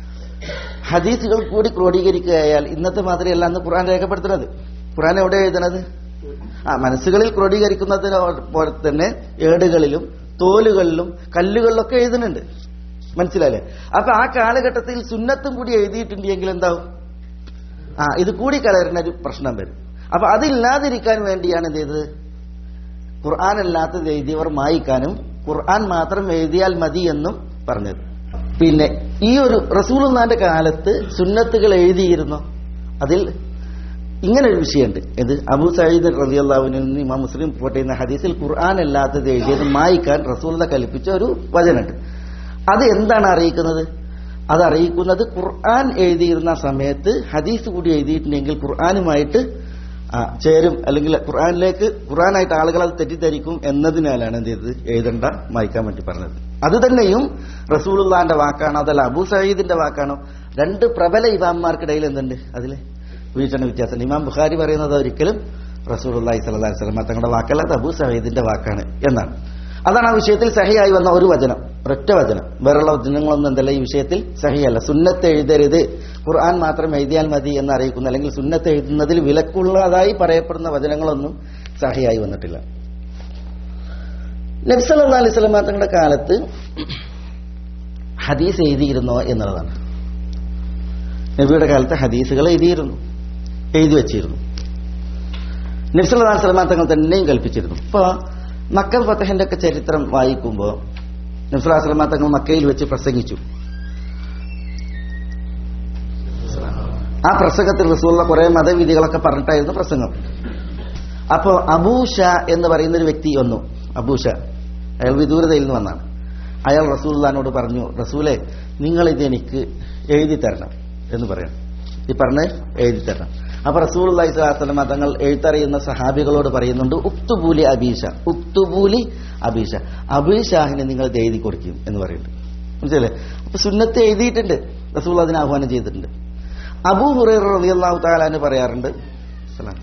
ഹദീസുകൾ കൂടി ക്രോഡീകരിക്കുകയാൽ ഇന്നത്തെ മാതിരിയല്ല അന്ന് ഖുർആൻ രേഖപ്പെടുത്തുന്നത് ഖുർആൻ എവിടെ എഴുതണത് ആ മനസ്സുകളിൽ ക്രോഡീകരിക്കുന്നതിന് പോലെ തന്നെ ഏടുകളിലും തോലുകളിലും കല്ലുകളിലൊക്കെ എഴുതുന്നുണ്ട് മനസ്സിലായില്ലേ അപ്പൊ ആ കാലഘട്ടത്തിൽ സുന്നത്തും കൂടി എഴുതിയിട്ടുണ്ടെങ്കിൽ എന്താവും ആ ഇത് കൂടി കലരുന്ന ഒരു പ്രശ്നം വരും അപ്പൊ അതില്ലാതിരിക്കാൻ വേണ്ടിയാണ് എന്ത് ചെയ്തത് ഖുർആൻ അല്ലാത്തത് എഴുതിയവർ മായിക്കാനും ഖുർആൻ മാത്രം എഴുതിയാൽ മതി എന്നും പറഞ്ഞത് പിന്നെ ഈ ഒരു റസൂലുള്ളാന്റെ കാലത്ത് സുന്നത്തുകൾ എഴുതിയിരുന്നു അതിൽ ഇങ്ങനെ ഒരു വിഷയമുണ്ട് ഇത് അബൂ സയ്യിദ് റളിയല്ലാഹുവിൽ നിന്ന് ഇമാം മുസ്ലിം റിപ്പോർട്ട് ചെയ്യുന്ന ഹദീസിൽ ഖുർആൻ അല്ലാത്തത് എഴുതിയത് മായിക്കാൻ റസൂലുള്ള കൽപ്പിച്ച ഒരു വചനമുണ്ട് അത് എന്താണ് അറിയിക്കുന്നത് അത് അറിയിക്കുന്നത് ഖുർആൻ എഴുതിയിരുന്ന സമയത്ത് ഹദീസ് കൂടി എഴുതിയിട്ടുണ്ടെങ്കിൽ ഖുർആനുമായിട്ട് ആ, ചേരും അല്ലെങ്കിൽ ഖുർആനിലേക്ക് ഖുർആനായിട്ട് ആളുകൾ അത് തെറ്റിദ്ധരിക്കും എന്നതിനാലാണ് എന്ത് ചെയ്തത് എഴുതണ്ട മായ്ക്കാൻ വേണ്ടി പറഞ്ഞത് അത് തന്നെയും റസൂലുള്ളാന്റെ വാക്കാണോ അതല്ല അബൂ സയ്യിദിന്റെ വാക്കാണോ രണ്ട് പ്രബല ഇമാംമാർക്കിടയിൽ എന്തുണ്ട് അതിൽ വീക്ഷണ വ്യത്യാസമുണ്ട് ഇമാം ബുഖാരി പറയുന്നത് ഒരിക്കലും റസൂലുള്ളാഹി സ്വല്ലല്ലാഹി അലൈഹി വസല്ലം തങ്ങളുടെ വാക്കല്ല അത് അബൂ സയ്യിദിന്റെ വാക്കാണ് എന്നാണ് അതാണ് ആ വിഷയത്തിൽ സഹിയായി വന്ന ഒരു വചനം ഒരൊറ്റ വചനം വേറെയുള്ള വചനങ്ങളൊന്നും എന്തല്ല ഈ വിഷയത്തിൽ സഹിയല്ല സുന്നത്ത് എഴുതരുത് ഖുർആൻ മാത്രം എഴുതിയാൽ മതി എന്ന് അറിയിക്കുന്ന അല്ലെങ്കിൽ സുന്നത്ത് എഴുതുന്നതിൽ വിലക്കുള്ളതായി പറയപ്പെടുന്ന വചനങ്ങളൊന്നും സഹിയായി വന്നിട്ടില്ല നബ്സല്ലാ അലൈഹി സ്വലം തങ്ങളുടെ കാലത്ത് ഹദീസ് എഴുതിയിരുന്നോ എന്നുള്ളതാണ് നബിയുടെ കാലത്ത് ഹദീസുകൾ എഴുതിയിരുന്നു എഴുതി വെച്ചിരുന്നു നബ്സല്ലാ അലൈഹി സ്വലം തങ്ങൾ തന്നെയും കൽപ്പിച്ചിരുന്നു ഇപ്പൊ മക്കൽ ഫത്തഹിന്റെ ഒക്കെ ചരിത്രം വായിക്കുമ്പോൾ നബ്സല്ലാ സ്വലമ തങ്ങൾ മക്കയിൽ വെച്ച് പ്രസംഗിച്ചു ആ പ്രസംഗത്തിൽ റസൂള്ള കുറെ മതവിധികളൊക്കെ പറഞ്ഞിട്ടായിരുന്നു പ്രസംഗം അപ്പോ അബൂഷ എന്ന് പറയുന്ന ഒരു വ്യക്തി വന്നു അബൂഷ അയാൾ വിദൂരതയിൽ നിന്ന് വന്നാണ് അയാൾ റസൂല്ലാനോട് പറഞ്ഞു റസൂലെ നിങ്ങൾ ഇത് എനിക്ക് എഴുതി തരണം എന്ന് പറയാം ഈ പറഞ്ഞ് എഴുതി തരണം അപ്പൊ റസൂൽ അള്ളഹിസ്ലാസ്ലമ തങ്ങൾ എഴുത്തറിയുന്ന സഹാബികളോട് പറയുന്നുണ്ട് ഉക്തുബൂലി അബീഷ ഉക്തുബൂലി അബീഷ അബീഷാഹിനെ നിങ്ങൾ ഇത് എഴുതി കൊടുക്കും എന്ന് പറയുന്നുണ്ട് മനസ്സിലല്ലേ അപ്പൊ സുന്നത്ത് എഴുതിയിട്ടുണ്ട് റസൂൽ അതിന് ആഹ്വാനം ചെയ്തിട്ടുണ്ട് അബൂ ഹുറൈറ റളിയല്ലാഹു തആലാന് പറയാറുണ്ട് സലാം.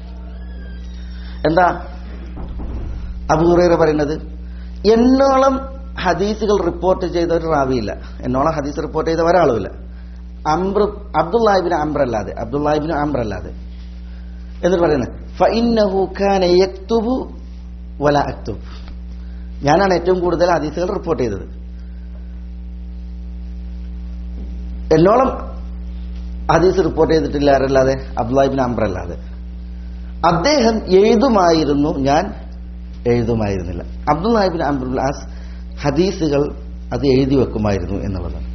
എന്താ അബൂ ഹുറൈറ പറയുന്നത് എന്നോളം ഹദീസുകൾ റിപ്പോർട്ട് ചെയ്ത ഒരു റാവിയില്ല എന്നോളം ഹദീസ് റിപ്പോർട്ട് ചെയ്ത ഒരാളുമില്ല അംബ്ര അബ്ദുല്ലാഹിബിന് അംബ്ര അല്ലാതെ അബ്ദുല്ലാഹിബിന് അംബ്ര അല്ലാതെ എന്നിട്ട് പറയുന്നത് ഫഇന്നഹു കാന യക്തുബു വല അക്തുബ് ഞാനാണ് ഏറ്റവും കൂടുതൽ ഹദീസുകൾ റിപ്പോർട്ട് ചെയ്തത് എന്നോളം ഹദീസ് റിപ്പോർട്ട് ചെയ്തിട്ടില്ല ആരല്ലാതെ അബ്ദുല്ലാഹിബിൻ അംബ്ര അല്ലാതെ അദ്ദേഹം എഴുതുമായിരുന്നു ഞാൻ എഴുതുമായിരുന്നില്ല അബ്ദുല്ലാഹിബിൻ അംബ്രുല്ലാസ് ഹദീസുകൾ അത് എഴുതി വെക്കുമായിരുന്നു എന്നുള്ളതാണ്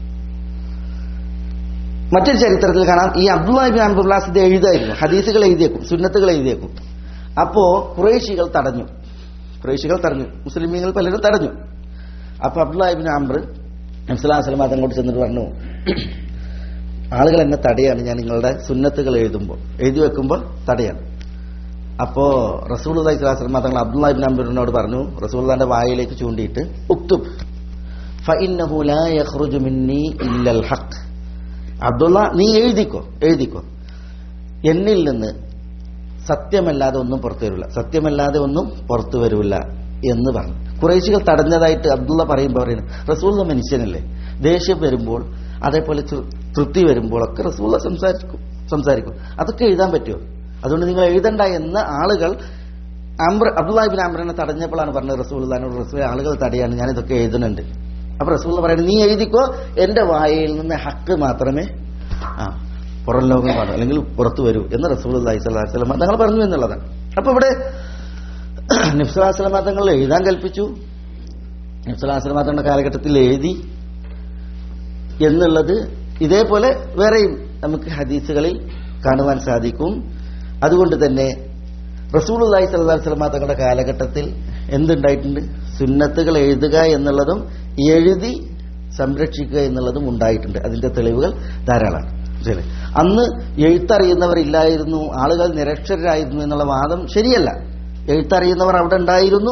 മറ്റൊരു ചരിത്രത്തിൽ കാണാം ഈ അബ്ദുല്ലാഹിബിൻ അംബ്രുല്ലാസ് ഇത് എഴുതായിരുന്നു ഹദീസുകൾ എഴുതിയേക്കും സുന്നത്തുകൾ എഴുതിയേക്കും അപ്പോ കുറേശികൾ തടഞ്ഞു കുറേശികൾ തടഞ്ഞു മുസ്ലിമീങ്ങൾ പലരും തടഞ്ഞു അപ്പൊ അബ്ദുല്ലാഹിബിൻ അംബ്ര നബ്സലാം വസ്ലം അതങ്ങോട്ട് ചെന്നിട്ട് പറഞ്ഞു ആളുകൾ എന്നെ തടയാണ് ഞാൻ നിങ്ങളുടെ സുന്നത്തുകൾ എഴുതുമ്പോൾ എഴുതി വെക്കുമ്പോൾ തടയാണ് അപ്പോ റസൂൽ അലൈഹിസ്ലാം തങ്ങൾ അബ്ദുല്ലാഹിബിൻ അംബറിനോട് പറഞ്ഞു റസൂൽദാന്റെ വായിലേക്ക് ചൂണ്ടിയിട്ട് ഉക്തുബ് ഫഇന്നഹു ലാ യഖ്റുജു മിന്നി ഇല്ലൽ ഹഖ് അബ്ദുള്ള നീ എഴുതിക്കോ എഴുതിക്കോ എന്നിൽ നിന്ന് സത്യമല്ലാതെ ഒന്നും പുറത്തു വരില്ല സത്യമല്ലാതെ ഒന്നും പുറത്തു വരില്ല എന്ന് പറഞ്ഞു കുറേശികൾ തടഞ്ഞതായിട്ട് അബ്ദുള്ള പറയുമ്പോൾ പറയുന്നത് റസൂള്ള മനുഷ്യനല്ലേ ദേഷ്യം വരുമ്പോൾ അതേപോലെ തൃ- തൃപ്തി വരുമ്പോഴൊക്കെ റസൂള്ള സംസാരിക്കും സംസാരിക്കും അതൊക്കെ എഴുതാൻ പറ്റുമോ അതുകൊണ്ട് നിങ്ങൾ എഴുതണ്ട എന്ന് ആളുകൾ അംബ്ര അബ്ദുല്ലാഹിബിൻ അംബ്രനെ തടഞ്ഞപ്പോഴാണ് പറഞ്ഞത് റസൂള്ളാനോട് റസൂൽ ആളുകൾ തടയാണ് ഞാൻ ഇതൊക്കെ എഴുതുന്നുണ്ട് അപ്പൊ റസൂൽ പറയുന്നത് നീ എഴുതിക്കോ എന്റെ വായയിൽ നിന്ന് ഹക്ക് മാത്രമേ ആ പുറം ലോകം കാണൂ അല്ലെങ്കിൽ പുറത്തു വരൂ എന്ന് റസൂൽ അള്ളഹി സ്വലാഹു വസ്ലമ തങ്ങൾ പറഞ്ഞു എന്നുള്ളതാണ് അപ്പൊ ഇവിടെ നിഫ്സലാസ്ലമ തങ്ങൾ എഴുതാൻ കൽപ്പിച്ചു നബ്സലാസ്ലമാങ്ങളുടെ കാലഘട്ടത്തിൽ എഴുതി എന്നുള്ളത് ഇതേപോലെ വേറെയും നമുക്ക് ഹദീസുകളിൽ കാണുവാൻ സാധിക്കും അതുകൊണ്ട് തന്നെ റസൂലുള്ളാഹി സ്വല്ലല്ലാഹു അലൈഹി വസല്ലം തങ്ങളുടെ കാലഘട്ടത്തിൽ എന്തുണ്ടായിട്ടുണ്ട് സുന്നത്തുകൾ എഴുതുക എന്നുള്ളതും എഴുതി സംരക്ഷിക്കുക എന്നുള്ളതും ഉണ്ടായിട്ടുണ്ട് അതിന്റെ തെളിവുകൾ ധാരാളമാണ് ശരി അന്ന് എഴുത്തറിയുന്നവരില്ലായിരുന്നു ആളുകൾ നിരക്ഷരായിരുന്നു എന്നുള്ള വാദം ശരിയല്ല എഴുത്തറിയുന്നവർ അവിടെ ഉണ്ടായിരുന്നു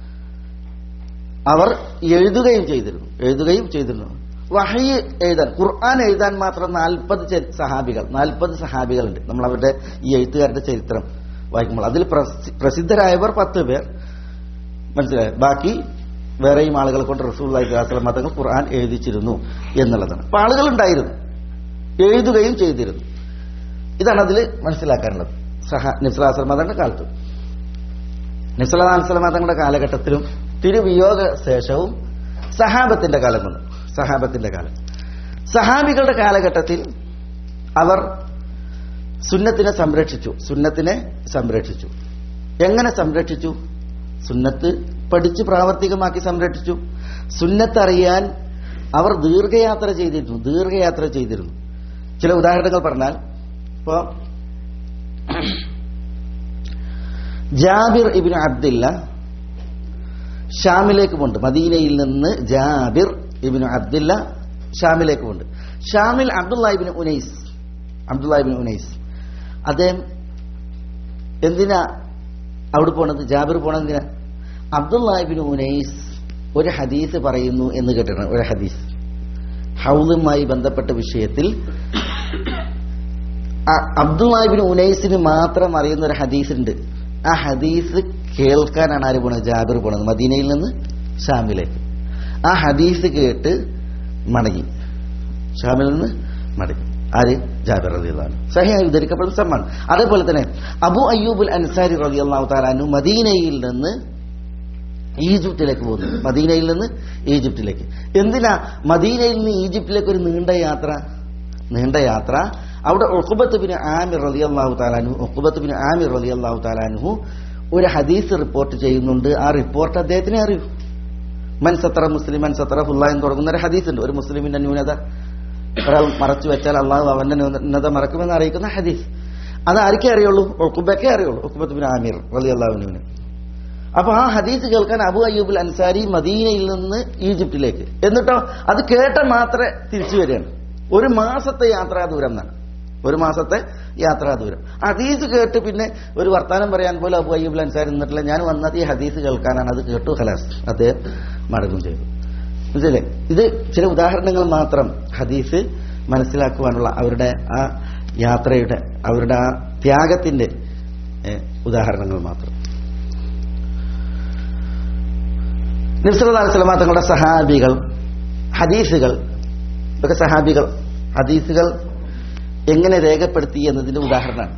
അവർ എഴുതുകയും ചെയ്തിരുന്നു എഴുതുകയും ചെയ്തിരുന്നു വഹി എഴുതാൻ ഖുർആൻ എഴുതാൻ മാത്രം നാൽപ്പത് സഹാബികൾ നാൽപ്പത് സഹാബികളുണ്ട് നമ്മൾ അവരുടെ ഈ എഴുത്തുകാരുടെ ചരിത്രം വായിക്കുമ്പോൾ അതിൽ പ്രസി- പ്രസിദ്ധരായവർ പത്ത് പേർ മനസ്സിലായോ ബാക്കി വേറെയും ആളുകളെ കൊണ്ട് റസൂൽ അലൈഹി തങ്ങൾ ഖുർആൻ എഴുതിച്ചിരുന്നു എന്നുള്ളതാണ് അപ്പൊ ആളുകൾ ഉണ്ടായിരുന്നു എഴുതുകയും ചെയ്തിരുന്നു ഇതാണ് അതിൽ മനസ്സിലാക്കാനുള്ളത് സഹ നിസ്ലാസ്ലമ തങ്ങളുടെ കാലത്ത് നിസ്ലാസ്ലമ തങ്ങളുടെ കാലഘട്ടത്തിലും തിരുവിയോഗ ശേഷവും സഹാബത്തിന്റെ കാലം കൊണ്ട് സഹാബത്തിന്റെ കാലം സഹാബികളുടെ കാലഘട്ടത്തിൽ അവർ സുന്നത്തിനെ സംരക്ഷിച്ചു സുന്നത്തിനെ സംരക്ഷിച്ചു എങ്ങനെ സംരക്ഷിച്ചു സുന്നത്ത് പഠിച്ച് പ്രാവർത്തികമാക്കി സംരക്ഷിച്ചു സുന്നത്ത് അറിയാൻ അവർ ദീർഘയാത്ര ചെയ്തിരുന്നു ദീർഘയാത്ര ചെയ്തിരുന്നു ചില ഉദാഹരണങ്ങൾ പറഞ്ഞാൽ ഇപ്പോ ജാബിർ ഇബിൻ അബ്ദില്ല ഷാമിലേക്ക് പോണ്ട് മദീനയിൽ നിന്ന് ജാബിർ ഇബിൻ അബ്ദില്ല ഷാമിലേക്ക് പോണ്ട് ഷാമിൽ Abdullah ibn Unais Abdullah ibn Unais അദ്ദേഹം എന്തിനാ അവിടെ പോണത് ജാബിർ പോണത് എന്തിനാ അബ്ദുള്ള ഇബിൻ ഉനൈസ് ഒരു ഹദീസ് പറയുന്നു എന്ന് കേട്ടിട്ടുണ്ട് ഒരു ഹദീസ് ഹൗലുമായി ബന്ധപ്പെട്ട വിഷയത്തിൽ അബ്ദുല്ലാഹിബിൻ ഉനൈസിന് മാത്രം അറിയുന്ന ഒരു ഹദീസ് ഉണ്ട് ആ ഹദീസ് കേൾക്കാനാണ് ആര് പോണത് ജാബിർ പോണത് മദീനയിൽ നിന്ന് ഷാമിലേക്ക് ആ ഹദീസ് കേട്ട് മടങ്ങി ഷാമിൽ നിന്ന് മടങ്ങി ആര് ജാബിർ റളിയല്ലാഹു സഹിയായി ഉദ്ധരിക്കപ്പെടുന്ന സമ്മാണ് അതേപോലെ തന്നെ അബു അയ്യൂബുൽ അൻസാരി റളിയല്ലാഹു താലാനു മദീനയിൽ നിന്ന് ഈജിപ്തിലേക്ക് പോകുന്നു മദീനയിൽ നിന്ന് ഈജിപ്തിലേക്ക് എന്തിനാ മദീനയിൽ നിന്ന് ഈജിപ്തിലേക്ക് ഒരു നീണ്ട യാത്ര നീണ്ട യാത്ര അവിടെ ഒക്കുബത്ത് ബിൻ ആമിർ റലി അള്ളാഹു താലാനു ഒക്കുബത്ത് ബിൻ ആമിർ റലി അള്ളാഹു താലാനുഹു ഒരു ഹദീസ് റിപ്പോർട്ട് ചെയ്യുന്നുണ്ട് ആ റിപ്പോർട്ട് അദ്ദേഹത്തിനെ അറിയൂ മൻ സത്ര മുസ്ലിം മൻ സത്ര ഫുല്ല എന്ന് തുടങ്ങുന്ന ഒരു ഹദീസ് ഉണ്ട് ഒരു മുസ്ലിമിന്റെ ന്യൂനത ഒരാൾ മറച്ചു വെച്ചാൽ അള്ളാഹു അവന്റെ ന്യൂനത മറക്കുമെന്ന് അറിയിക്കുന്ന ഹദീസ് അത് ആർക്കേ അറിയുള്ളൂ ഒക്കുബക്കേ അറിയുള്ളൂ ഒക്കുബത്ത് ബിൻ ആമിർ റലി അള്ളാഹുനുവിന് അപ്പൊ ആ ഹദീസ് കേൾക്കാൻ അബു അയ്യൂബുൽ അൻസാരി മദീനയിൽ നിന്ന് ഈജിപ്തിലേക്ക് എന്നിട്ടോ അത് കേട്ട മാത്രമേ തിരിച്ചു വരികയാണ് ഒരു മാസത്തെ യാത്രാ ദൂരം എന്നാണ് ഒരു മാസത്തെ യാത്രാ ദൂരം ഹദീസ് കേട്ട് പിന്നെ ഒരു വർത്താനം പറയാൻ പോലും അബു അയ്യൂബുൽ അൻസാരി നിന്നിട്ടില്ല ഞാൻ വന്നത് ഈ ഹദീസ് കേൾക്കാനാണ് അത് കേട്ടു ഹലാസ് അദ്ദേഹം മടങ്ങും ചെയ്തു മനസ്സിലെ ഇത് ചില ഉദാഹരണങ്ങൾ മാത്രം ഹദീസ് മനസ്സിലാക്കുവാനുള്ള അവരുടെ ആ യാത്രയുടെ അവരുടെ ആ ത്യാഗത്തിന്റെ ഏഹ്, ഉദാഹരണങ്ങൾ മാത്രം നിസ്ലാസ്ലമ തങ്ങളുടെ സഹാബികൾ ഹദീസുകൾ ഇതൊക്കെ സഹാബികൾ ഹദീസുകൾ എങ്ങനെ രേഖപ്പെടുത്തി എന്നതിന്റെ ഉദാഹരണമാണ്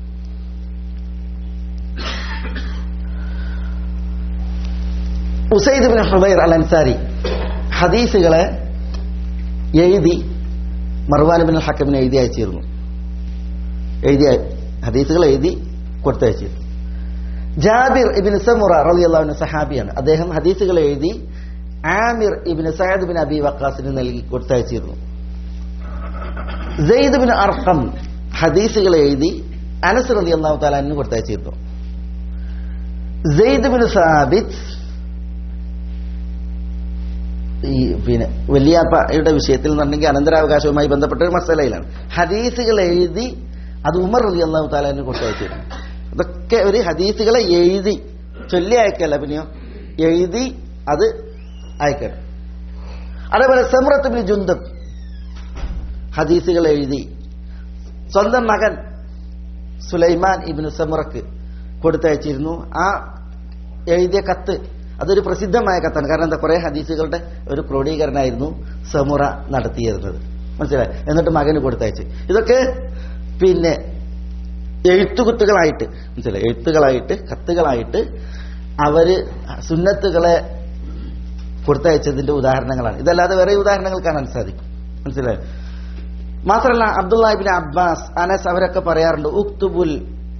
Usaid bin Hubair al Ansari ഹദീസുകളെ എഴുതി മർവാൻ ബിൻ ഹക്കമിന് എഴുതി അയച്ചിരുന്നു എഴുതി ഹദീസുകൾ എഴുതി കൊടുത്തയച്ചിരുന്നു ജാബിർ ഇബിൻ സമുറ റളിയല്ലാഹു സഹാബിയാണ് അദ്ദേഹം ഹദീസുകൾ എഴുതി Amir ibn Saad bin Abi വക്കാസിന് നൽകി കൊടുത്തയച്ചിരുന്നു സെയ്ദ് ബിൻ അർഖം ഹദീസുകൾ എഴുതി അനസ് റളിയല്ലാഹു തആലാന് കൊടുത്തയച്ചിരുന്നു സെയ്ദ് ബിൻ സാബിത്ത് ഈ പിന്നെ വലിയാപ്പയുടെ വിഷയത്തിൽ നിന്നുണ്ടെങ്കിൽ അനന്തരാവകാശവുമായി ബന്ധപ്പെട്ട ഒരു മസലയിലാണ് ഹദീസുകൾ എഴുതി അത് ഉമർ അലി അള്ളാഹു താലാന് കൊടുത്തയച്ചിരുന്നു അതൊക്കെ ഒരു ഹദീസുകളെ എഴുതി ചൊല്ലി അയക്കല്ല പിന്നെയോ എഴുതി അത് അയക്കണം അതേപോലെ സെമ്രത്ത് ബിൻ ജുന്തം ഹദീസുകൾ എഴുതി സ്വന്തം മകൻ സുലൈമാൻ ഇബിന് സെമുറക്ക് കൊടുത്തയച്ചിരുന്നു ആ എഴുതിയ കത്ത് അതൊരു പ്രസിദ്ധമായ കത്താണ് കാരണം എന്താ കുറെ ഹദീസുകളുടെ ഒരു ക്രോഡീകരണമായിരുന്നു സെമുറ നടത്തിയിരുന്നത് മനസ്സിലായി എന്നിട്ട് മകന് കൊടുത്തയച്ച് ഇതൊക്കെ പിന്നെ എഴുത്തുകുത്തുകളായിട്ട് മനസ്സിലായി എഴുത്തുകളായിട്ട് കത്തുകളായിട്ട് അവര് സുന്നത്തുകളെ കൊടുത്തയച്ചതിന്റെ ഉദാഹരണങ്ങളാണ് ഇതല്ലാതെ വേറെ ഉദാഹരണങ്ങൾ കാണാൻ സാധിക്കും മനസ്സിലായോ മാത്രമല്ല അബ്ദുല്ലാഹിബിൻ അബ്ബാസ് അനസ് അവരൊക്കെ പറയാറുണ്ട് ഉക്തുബുൽ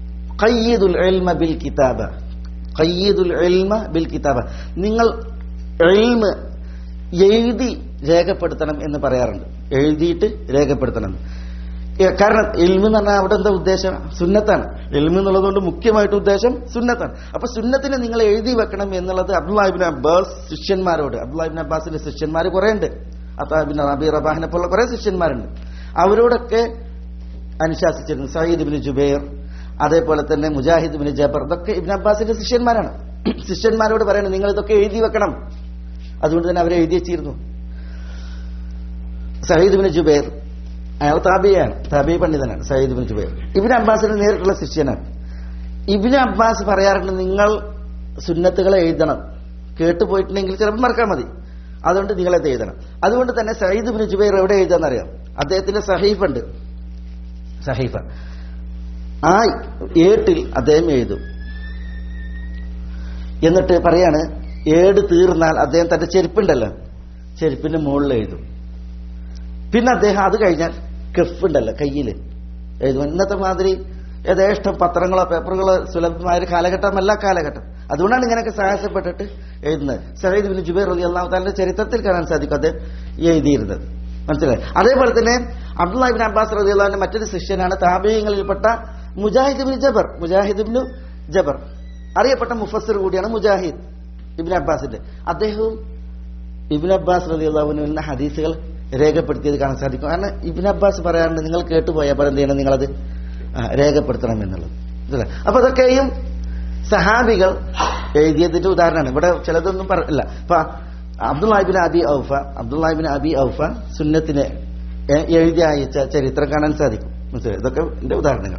ഖയ്യിദുൽ ഇൽമ ബിൽ കിതാബ ഖയ്യിദുൽ ഇൽമ ബിൽ കിതാബ നിങ്ങൾ എൽമ് എഴുതി രേഖപ്പെടുത്തണം എന്ന് പറയാറുണ്ട് എഴുതിയിട്ട് രേഖപ്പെടുത്തണം ഏ, കാരണം എൽമ് എന്ന് പറഞ്ഞാൽ അവിടെ എന്താ ഉദ്ദേശം സുന്നത്താണ് എൽമ് എന്നുള്ളതുകൊണ്ട് മുഖ്യമായിട്ട് ഉദ്ദേശം സുന്നത്താണ് അപ്പൊ സുന്നത്തിനെ നിങ്ങൾ എഴുതി വെക്കണം എന്നുള്ളത് അബ്ദുല്ലാഹിബിൻ അബ്ബാസ് ശിഷ്യന്മാരോട് അബ്ദുല്ലാഹിബിൻ അബ്ബാസിന്റെ ശിഷ്യന്മാർ കുറെ ഉണ്ട് അത്താബിൻ റബി റബാഹിനെ പോലുള്ള കുറെ ശിഷ്യന്മാരുണ്ട് അവരോടൊക്കെ അനുശാസിച്ചിരുന്നു സയ്യിദ് ബിൻ ജുബൈർ അതേപോലെ തന്നെ മുജാഹിദ് ബിൻ ജബർ ഇതൊക്കെ ഇബിൻ അബ്ബാസിന്റെ ശിഷ്യന്മാരാണ് ശിഷ്യന്മാരോട് പറയണം നിങ്ങൾ ഇതൊക്കെ എഴുതി വെക്കണം അതുകൊണ്ട് തന്നെ അവരെ എഴുതി വെച്ചിരുന്നു സയ്യിദ് ബിൻ ജുബൈർ അയാൾ താബിയാണ് താബി പണ്ഡിതനാണ് സയ്യിദ് ബിൻ ജുബൈർ ഇബിൻ അബ്ബാസിന്റെ നേരിട്ടുള്ള ശിഷ്യനാണ് ഇബിൻ അബ്ബാസ് പറയാറുണ്ട് നിങ്ങൾ സുന്നത്തുകളെ എഴുതണം കേട്ടുപോയിട്ടുണ്ടെങ്കിൽ ചിലപ്പോൾ മറക്കാൻ മതി അതുകൊണ്ട് നിങ്ങളത് എഴുതണം അതുകൊണ്ട് തന്നെ സയ്യിദ് ബിൻ ജുബൈർ എവിടെ എഴുതാന്നറിയാം അദ്ദേഹത്തിന്റെ സഹീഫ് ഉണ്ട് സഹീഫ ആ ഏട്ടിൽ അദ്ദേഹം എഴുതും എന്നിട്ട് പറയാണ് ഏട് തീർന്നാൽ അദ്ദേഹം തന്റെ ചെരുപ്പുണ്ടല്ലോ ചെരുപ്പിന്റെ മുകളിൽ എഴുതും പിന്നെ അദ്ദേഹം അത് കഴിഞ്ഞാൽ കെഫ് ഉണ്ടല്ലോ കയ്യിൽ എഴുതും ഇന്നത്തെ മാതിരി യഥേഷ്ടം പത്രങ്ങളോ പേപ്പറുകളോ സുലഭമായ ഒരു കാലഘട്ടമല്ല കാലഘട്ടം അതുകൊണ്ടാണ് ഇങ്ങനെയൊക്കെ സാഹസപ്പെട്ടിട്ട് എഴുതുന്നത് സഹീദ് ബിൻ ജുബൈർ അലി അള്ളാഹുത്താലിന്റെ ചരിത്രത്തിൽ കാണാൻ സാധിക്കും അദ്ദേഹം എഴുതിയിരുന്നത് മനസ്സിലായി അതേപോലെ തന്നെ അബ്ദുല്ലാഹിബിൻ അബ്ബാസ് റലി അള്ളാഹിന്റെ മറ്റൊരു ശിഷ്യനാണ് താപീയങ്ങളിൽപ്പെട്ട Mujahid bin Jabr Mujahid bin Jabr അറിയപ്പെട്ട മുഫസ്സിർ കൂടിയാണ് മുജാഹിദ് ഇബിൻ അബ്ബാസിന്റെ അദ്ദേഹവും ഇബിൻ അബ്ബാസ് റലി അള്ളാഹുവിന് ഹദീസുകൾ രേഖപ്പെടുത്തിയത് കാണാൻ സാധിക്കും കാരണം ഇബിൻ അബ്ബാസ് പറയാറുണ്ട് നിങ്ങൾ കേട്ടുപോയാൽ അപ്പോൾ എന്ത് ചെയ്യണം നിങ്ങളത് ആ, രേഖപ്പെടുത്തണം എന്നുള്ളത് ഇതല്ലേ? അപ്പൊ അതൊക്കെയും സഹാബികൾ എഴുതിയതിന്റെ ഉദാഹരണമാണ് ഇവിടെ ചിലതൊന്നും പറയില്ല ഇപ്പൊ Abdullah ibn Abi Aufa Abdullah ibn Abi Aufa സുന്നത്തിനെ എ- എഴുതി അയച്ച ചരിത്രം കാണാൻ സാധിക്കും മനസ്സിലായി ഇതൊക്കെ ഇതിന്റെ ഉദാഹരണങ്ങൾ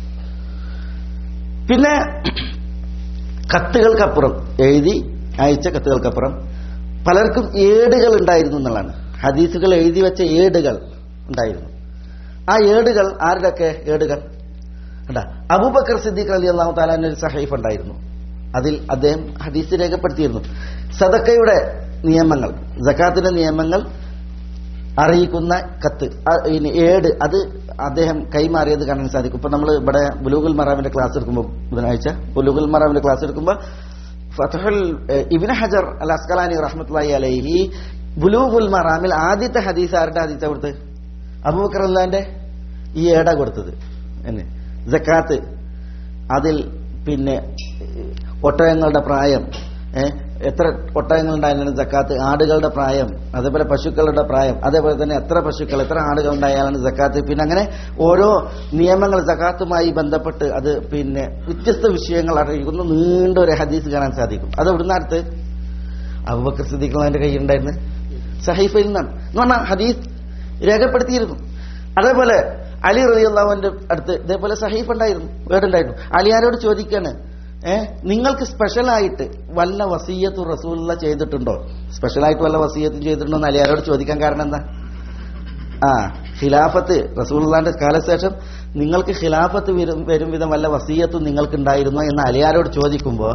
പിന്നെ കത്തുകൾക്കപ്പുറം എഴുതി അയച്ച കത്തുകൾക്കപ്പുറം പലർക്കും ഏടുകൾ ഉണ്ടായിരുന്നു എന്നുള്ളതാണ് ഹദീസുകൾ എഴുതി വെച്ച ഏടുകൾ ഉണ്ടായിരുന്നു ആ ഏടുകൾ ആരുടെയൊക്കെ ഏടുകൾ കണ്ടാ അബൂബക്കർ സിദ്ദീഖ് അലി അള്ളാഹു താലാന്റെ ഒരു സഹൈഫ് ഉണ്ടായിരുന്നു അതിൽ അദ്ദേഹം ഹദീസ് രേഖപ്പെടുത്തിയിരുന്നു സദക്കയുടെ നിയമങ്ങൾ ജക്കാത്തിന്റെ നിയമങ്ങൾ അറിയിക്കുന്ന കത്ത് ആ- ഇനി ഏട് അത് അദ്ദേഹം കൈമാറിയത് കാണാൻ സാധിക്കും ഇപ്പൊ നമ്മൾ ഇവിടെ ബുലൂഗുൽ മറാമിന്റെ ക്ലാസ് എടുക്കുമ്പോൾ ബുധനാഴ്ച ബുലൂഗുൽ മറാമിന്റെ ക്ലാസ് എടുക്കുമ്പോൾ ഫതഹുൽ ഏഹ്, ഇബ്നു ഹജർ അൽ അസ്കലാനി റഹ്മത്തുള്ളാഹി അലൈഹി ബുലൂഗുൽ മറാമിൽ ആദ്യത്തെ ഹദീസ് ആരുടെ ഹദീസ് കൊടുത്ത് അബൂബക്കർ അള്ളാന്റെ ഈ ഏട കൊടുത്തത് എന്നെ ജക്കാത്ത് അതിൽ പിന്നെ ഏഹ്, ഒട്ടകങ്ങളുടെ പ്രായം ഏഹ്, എത്ര ഒട്ടകങ്ങൾ ഉണ്ടായാലാണ് ജക്കാത്ത് ആടുകളുടെ പ്രായം അതേപോലെ പശുക്കളുടെ പ്രായം അതേപോലെ തന്നെ എത്ര പശുക്കൾ എത്ര ആടുകൾ ഉണ്ടായാലാണ് ജക്കാത്ത് പിന്നെ അങ്ങനെ ഓരോ നിയമങ്ങൾ ജക്കാത്തുമായി ബന്ധപ്പെട്ട് അത് പിന്നെ വ്യത്യസ്ത വിഷയങ്ങൾ അറിയിക്കുന്ന നീണ്ട ഒരു ഹദീസ് കാണാൻ സാധിക്കും അത് ഇവിടുന്ന് അടുത്ത് അബുബക്കർ സിദ്ദീഖിന്റെ കയ്യിലുണ്ടായിരുന്നു സഹൈഫയിൽ നിന്നാണ് എന്ന് പറഞ്ഞാൽ ഹദീസ് രേഖപ്പെടുത്തിയിരുന്നു അതേപോലെ അലി റലിയുള്ളവന്റെ അടുത്ത് ഇതേപോലെ സഹീഫ് ഉണ്ടായിരുന്നു വേടുണ്ടായിരുന്നു അലിയാരോട് ചോദിക്കാണ് ഏ നിങ്ങൾക്ക് സ്പെഷ്യലായിട്ട് വല്ല വസീയത്തും റസൂലുള്ള ചെയ്തിട്ടുണ്ടോ സ്പെഷ്യലായിട്ട് വല്ല വസീയത്തും ചെയ്തിട്ടുണ്ടോ എന്ന് അലിയാരോട് ചോദിക്കാൻ കാരണം എന്താ ആ ഖിലാഫത്ത് റസൂലുള്ളാന്റെ കാലശേഷം നിങ്ങൾക്ക് ഖിലാഫത്ത് വരും വരും വിധം വല്ല വസീയത്തും നിങ്ങൾക്ക് ഉണ്ടായിരുന്നോ എന്ന് അലിയാരോട് ചോദിക്കുമ്പോ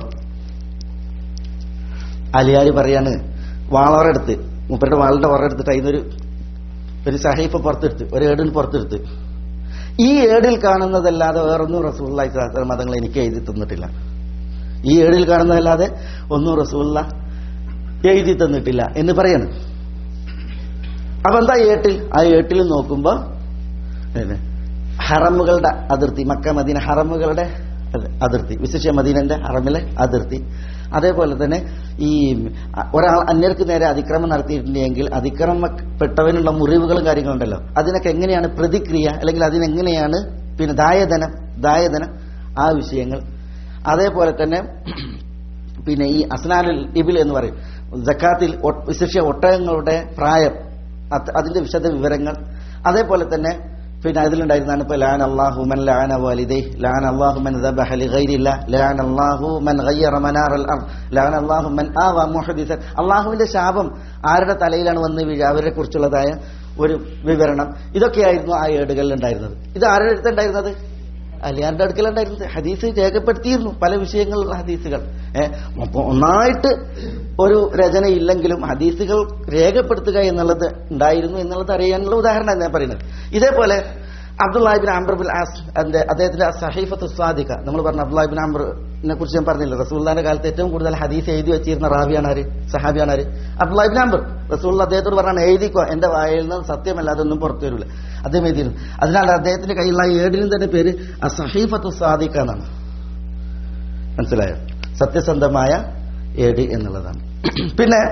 അലിയാര് പറയാണ് വാളോരെടുത്ത് മൂപ്പരുടെ വാളിന്റെ വറെടുത്തിട്ട് അതിനൊരു ഒരു സഹീഫ് പുറത്തെടുത്ത് ഒരു ഏടിൽ പുറത്തെടുത്ത് ഈ ഏടിൽ കാണുന്നതല്ലാതെ വേറൊന്നും റസൂള്ളി മതങ്ങൾ എനിക്ക് എഴുതി തന്നിട്ടില്ല ഈ ഏടിൽ കാണുന്നതല്ലാതെ ഒന്നും റസൂള്ള എഴുതി തന്നിട്ടില്ല എന്ന് പറയാണ് അപ്പൊ എന്താ ഏട്ടിൽ ആ ഏട്ടിൽ നോക്കുമ്പോ പിന്നെ ഹറമുകളുടെ അതിർത്തി മക്ക മദീന ഹറമുകളുടെ അത് അതിർത്തി വിശിഷ്യ മദീനന്റെ ഹറമിലെ അതിർത്തി അതേപോലെ തന്നെ ഈ ഒരാൾ അന്യർക്ക് നേരെ അതിക്രമം നടത്തിയിട്ടുണ്ടെങ്കിൽ അതിക്രമപ്പെട്ടവനുള്ള മുറിവുകളും കാര്യങ്ങളുണ്ടല്ലോ അതിനൊക്കെ എങ്ങനെയാണ് പ്രതിക്രിയ അല്ലെങ്കിൽ അതിനെങ്ങനെയാണ് പിന്നെ ദായധനം ദായധനം ആ വിഷയങ്ങൾ അതേപോലെ തന്നെ പിന്നെ ഈ അസ്നാനുൽ ഇബിൽ എന്ന് പറയും ജക്കാത്തിൽ ഒ- വിശിഷ്യ ഒട്ടകങ്ങളുടെ പ്രായം അത് അതിന്റെ വിശദ വിവരങ്ങൾ അതേപോലെ തന്നെ പിന്നെ അതിലുണ്ടായിരുന്നാണ് ഇപ്പൊ ലാൻ അള്ളാഹു മൻ ലാന വാലിദൈ ലാൻ അള്ളാഹു മൻ ദബഹ ലിഗൈരില്ല ലാൻ അള്ളാഹു മൻ ഗയ്യറ മനാർ അൽ അർദ് ലാൻ അള്ളാഹു മൻ ആവ മുഹദിസൻ അള്ളാഹുവിന്റെ ശാപം ആരുടെ തലയിലാണ് വന്ന് വീഴുക അവരെ കുറിച്ചുള്ളതായ ഒരു വിവരണം ഇതൊക്കെയായിരുന്നു ആ ഏടുകളിൽ ഉണ്ടായിരുന്നത് ഇത് ആരുടെ അടുത്തുണ്ടായിരുന്നത് അലിയാരുടെ അടുക്കലുണ്ടായിരുന്നത് ഹദീസ് രേഖപ്പെടുത്തിയിരുന്നു പല വിഷയങ്ങളിലുള്ള ഹദീസുകൾ ഏഹ് അപ്പൊ ഒന്നായിട്ട് ഒരു രചന ഇല്ലെങ്കിലും ഹദീസുകൾ രേഖപ്പെടുത്തുക എന്നുള്ളത് ഉണ്ടായിരുന്നു എന്നുള്ളത് അറിയാനുള്ള ഉദാഹരണം ഞാൻ പറയുന്നത് ഇതേപോലെ അബ്ദുല്ലാഹിബിൻ അംബർബിൻ ആസ് അതിന്റെ അദ്ദേഹത്തിന്റെ സഹീഫത്ത് സ്വാദിക നമ്മൾ പറഞ്ഞ അബ്ദുല്ലാഹിബിൻ അംബറിനെ കുറിച്ച് ഞാൻ പറഞ്ഞില്ല റസൂല്ലാന്റെ കാലത്ത് ഏറ്റവും കൂടുതൽ ഹദീസ് എഴുതി വെച്ചിരുന്ന റാബിയാണ് ആര് സഹാബിയാണ് ആര് അബ്ദുല്ലാഹിബിൻ അംബർ റസൂൽ അദ്ദേഹത്തോട് പറഞ്ഞാണ് എഴുതിക്കോ എന്റെ വായിൽ നിന്ന് സത്യമല്ല അതൊന്നും പുറത്തു വരില്ല അദ്ദേഹം എഴുതിയിരുന്നു അതിനാൽ അദ്ദേഹത്തിന്റെ കയ്യിലുള്ള ആ ഏടിനും തന്നെ പേര് ആ സഹീഫത്ത് സ്വാദിക എന്നാണ് മനസ്സിലായോ സത്യസന്ധമായ ഏടി എന്നുള്ളതാണ് പിന്നെ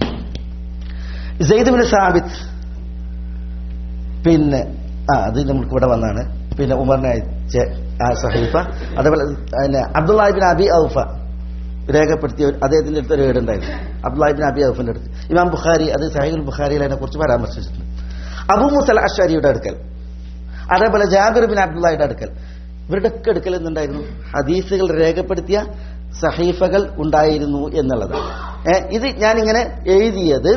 സെയ്ദ് സാബിത്ത് പിന്നെ ആ അത് നമുക്ക് ഇവിടെ വന്നാണ് പിന്നെ ഉമറിനെ അയച്ച ആ സഹീഫ അതേപോലെ പിന്നെ അബ്ദുല്ലാഹിബിൻ അബി ഔഫ രേഖപ്പെടുത്തിയ ഒരു- അദ്ദേഹത്തിന്റെ അടുത്ത് ഒരു ഏടുണ്ടായിരുന്നു അബ്ദുല്ലാഹിബിൻ അബി ഔഫിന്റെ അടുത്ത് ഇമാം ബുഖാരി അത് സഹീൽ ബുഖാരിയിൽ അതിനെ കുറിച്ച് പരാമർശിച്ചിട്ടുണ്ട് അബു മുസൽ അഷാരിയുടെ അടുക്കൽ അതേപോലെ ജാബിർ ബിൻ അബ്ദുല്ലാഹിയുടെ അടുക്കൽ ഇവരുടെ ഒക്കെ അടുക്കൽ എന്തുണ്ടായിരുന്നു ഹദീസുകൾ രേഖപ്പെടുത്തിയ സഹീഫകൾ ഉണ്ടായിരുന്നു എന്നുള്ളതാണ് ഏ, ഇത് ഞാനിങ്ങനെ എഴുതിയത്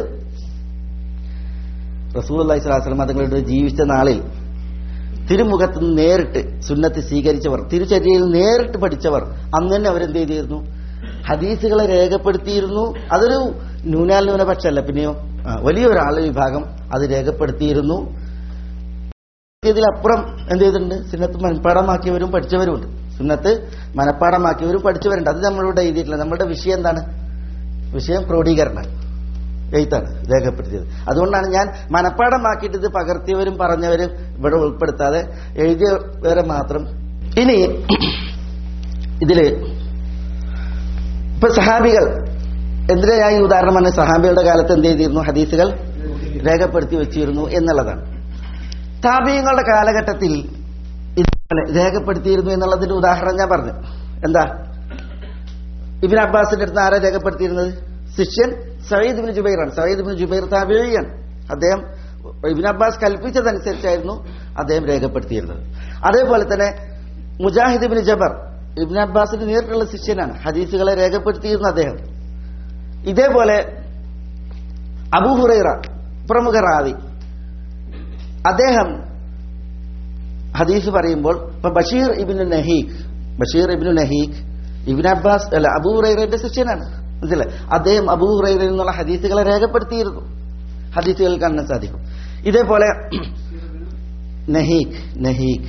റസൂൽ അള്ളഹി സ്വലാസ്ലം അതുങ്ങളുടെ ജീവിച്ച നാളിൽ തിരുമുഖത്ത് നിന്ന് നേരിട്ട് സുന്നത്ത് സ്വീകരിച്ചവർ തിരുചര്യയിൽ നേരിട്ട് പഠിച്ചവർ അന്ന് തന്നെ അവരെന്ത് ചെയ്തിരുന്നു ഹദീസുകളെ രേഖപ്പെടുത്തിയിരുന്നു അതൊരു ന്യൂനാൽ ന്യൂനപക്ഷമല്ല പിന്നെയോ ആ, വലിയൊരാളെ വിഭാഗം അത് രേഖപ്പെടുത്തിയിരുന്നു ഇതിലപ്പുറം എന്ത് ചെയ്തിട്ടുണ്ട് സുന്നത്ത് മനഃപ്പാടമാക്കിയവരും പഠിച്ചവരുമുണ്ട് സുന്നത്ത് മനഃപ്പാടമാക്കിയവരും പഠിച്ചവരുണ്ട് അത് നമ്മളിവിടെ എഴുതിയിട്ടില്ല നമ്മുടെ വിഷയം എന്താണ് വിഷയം ക്രോഡീകരണം എഴുത്താണ് രേഖപ്പെടുത്തിയത് അതുകൊണ്ടാണ് ഞാൻ മനഃപ്പാടമാക്കിയിട്ട് ഇത് പകർത്തിയവരും പറഞ്ഞവരും ഇവിടെ ഉൾപ്പെടുത്താതെ എഴുതിയവരെ മാത്രം ഇനി ഇതില് ഇപ്പൊ സഹാബികൾ എന്തിനാ ഞാൻ ഈ ഉദാഹരണം പറഞ്ഞ സഹാബികളുടെ കാലത്ത് എന്ത് ചെയ്തിരുന്നു ഹദീസുകൾ രേഖപ്പെടുത്തി വെച്ചിരുന്നു എന്നുള്ളതാണ് താപീയങ്ങളുടെ കാലഘട്ടത്തിൽ ഇതുപോലെ രേഖപ്പെടുത്തിയിരുന്നു എന്നുള്ളതിന്റെ ഉദാഹരണം ഞാൻ പറഞ്ഞു എന്താ ഇബിൻ അബ്ബാസിന്റെ അടുത്ത് ആരാ രേഖപ്പെടുത്തിയിരുന്നത് ശിഷ്യൻ സയ്യിദ് ബിൻ ജുബൈറാണ് സയ്യിദ് ബിൻ ജുബൈർ താബിയാണ് അദ്ദേഹം ഇബിൻ അബ്ബാസ് കൽപ്പിച്ചതനുസരിച്ചായിരുന്നു അദ്ദേഹം രേഖപ്പെടുത്തിയിരുന്നത് അതേപോലെ തന്നെ മുജാഹിദ് ബിൻ ജബർ ഇബിൻ അബ്ബാസിന്റെ നേരിട്ടുള്ള ശിഷ്യനാണ് ഹദീസുകളെ രേഖപ്പെടുത്തിയിരുന്ന അദ്ദേഹം ഇതേപോലെ അബൂഹുറൈറ പ്രമുഖ റാവി അദ്ദേഹം ഹദീസ് പറയുമ്പോൾ ഇപ്പൊ Bashir ibn Nahik Bashir ibnu Nahik ibn Abbas അല്ല അബൂ ഹുറൈറയുടെ ശിഷ്യനാണ് മനസ്സിലെ അദ്ദേഹം അബൂ ഹുറൈറയിൽ നിന്നുള്ള ഹദീസുകളെ രേഖപ്പെടുത്തിയിരുന്നു ഹദീസുകൾ കാണാൻ സാധിക്കും ഇതേപോലെ നഹീഖ് നഹീഖ്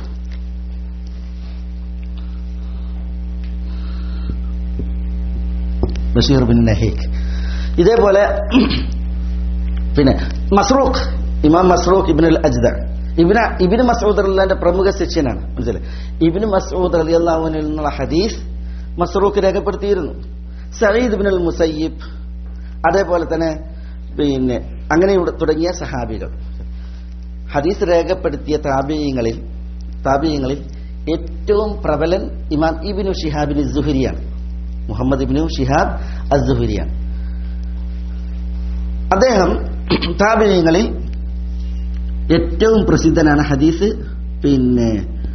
ബഷീർ ബിൻ നഹീഖ് ഇതേപോലെ പിന്നെ മസ്റൂഖ് ഇമാം മസ്റൂഖ് ഇബിൻ അൽ അജ്ദ ഇബിന ഇബിന് മസൂദ് അള്ളാന്റെ പ്രമുഖ ശിഷ്യനാണ് മനസ്സിലായി ഇബിന് മസൂദ് അലി അള്ളാഹുവിനിൽ നിന്നുള്ള ഹദീസ് മസ്റൂഖ് രേഖപ്പെടുത്തിയിരുന്നു സയ്യിദ് ബിൻ അൽ മുസയ്യിബ് അതേപോലെ തന്നെ പിന്നെ അങ്ങനെ ഇവിടെ തുടങ്ങിയ സഹാബികൾ ഹദീസ് രേഖപ്പെടുത്തിയ താപീയങ്ങളിൽ താപീയങ്ങളിൽ ഏറ്റവും പ്രബലൻ ഇമാം ഇബിനു ഷിഹാബിൻ സുഹരിയാണ് മുഹമ്മദ് ഇബിനു ഷിഹാബ് അസുഹരിയാണ് അദ്ദേഹം താപീയങ്ങളിൽ ഏറ്റവും പ്രസിദ്ധനാണ് ഹദീസ് പിന്നെ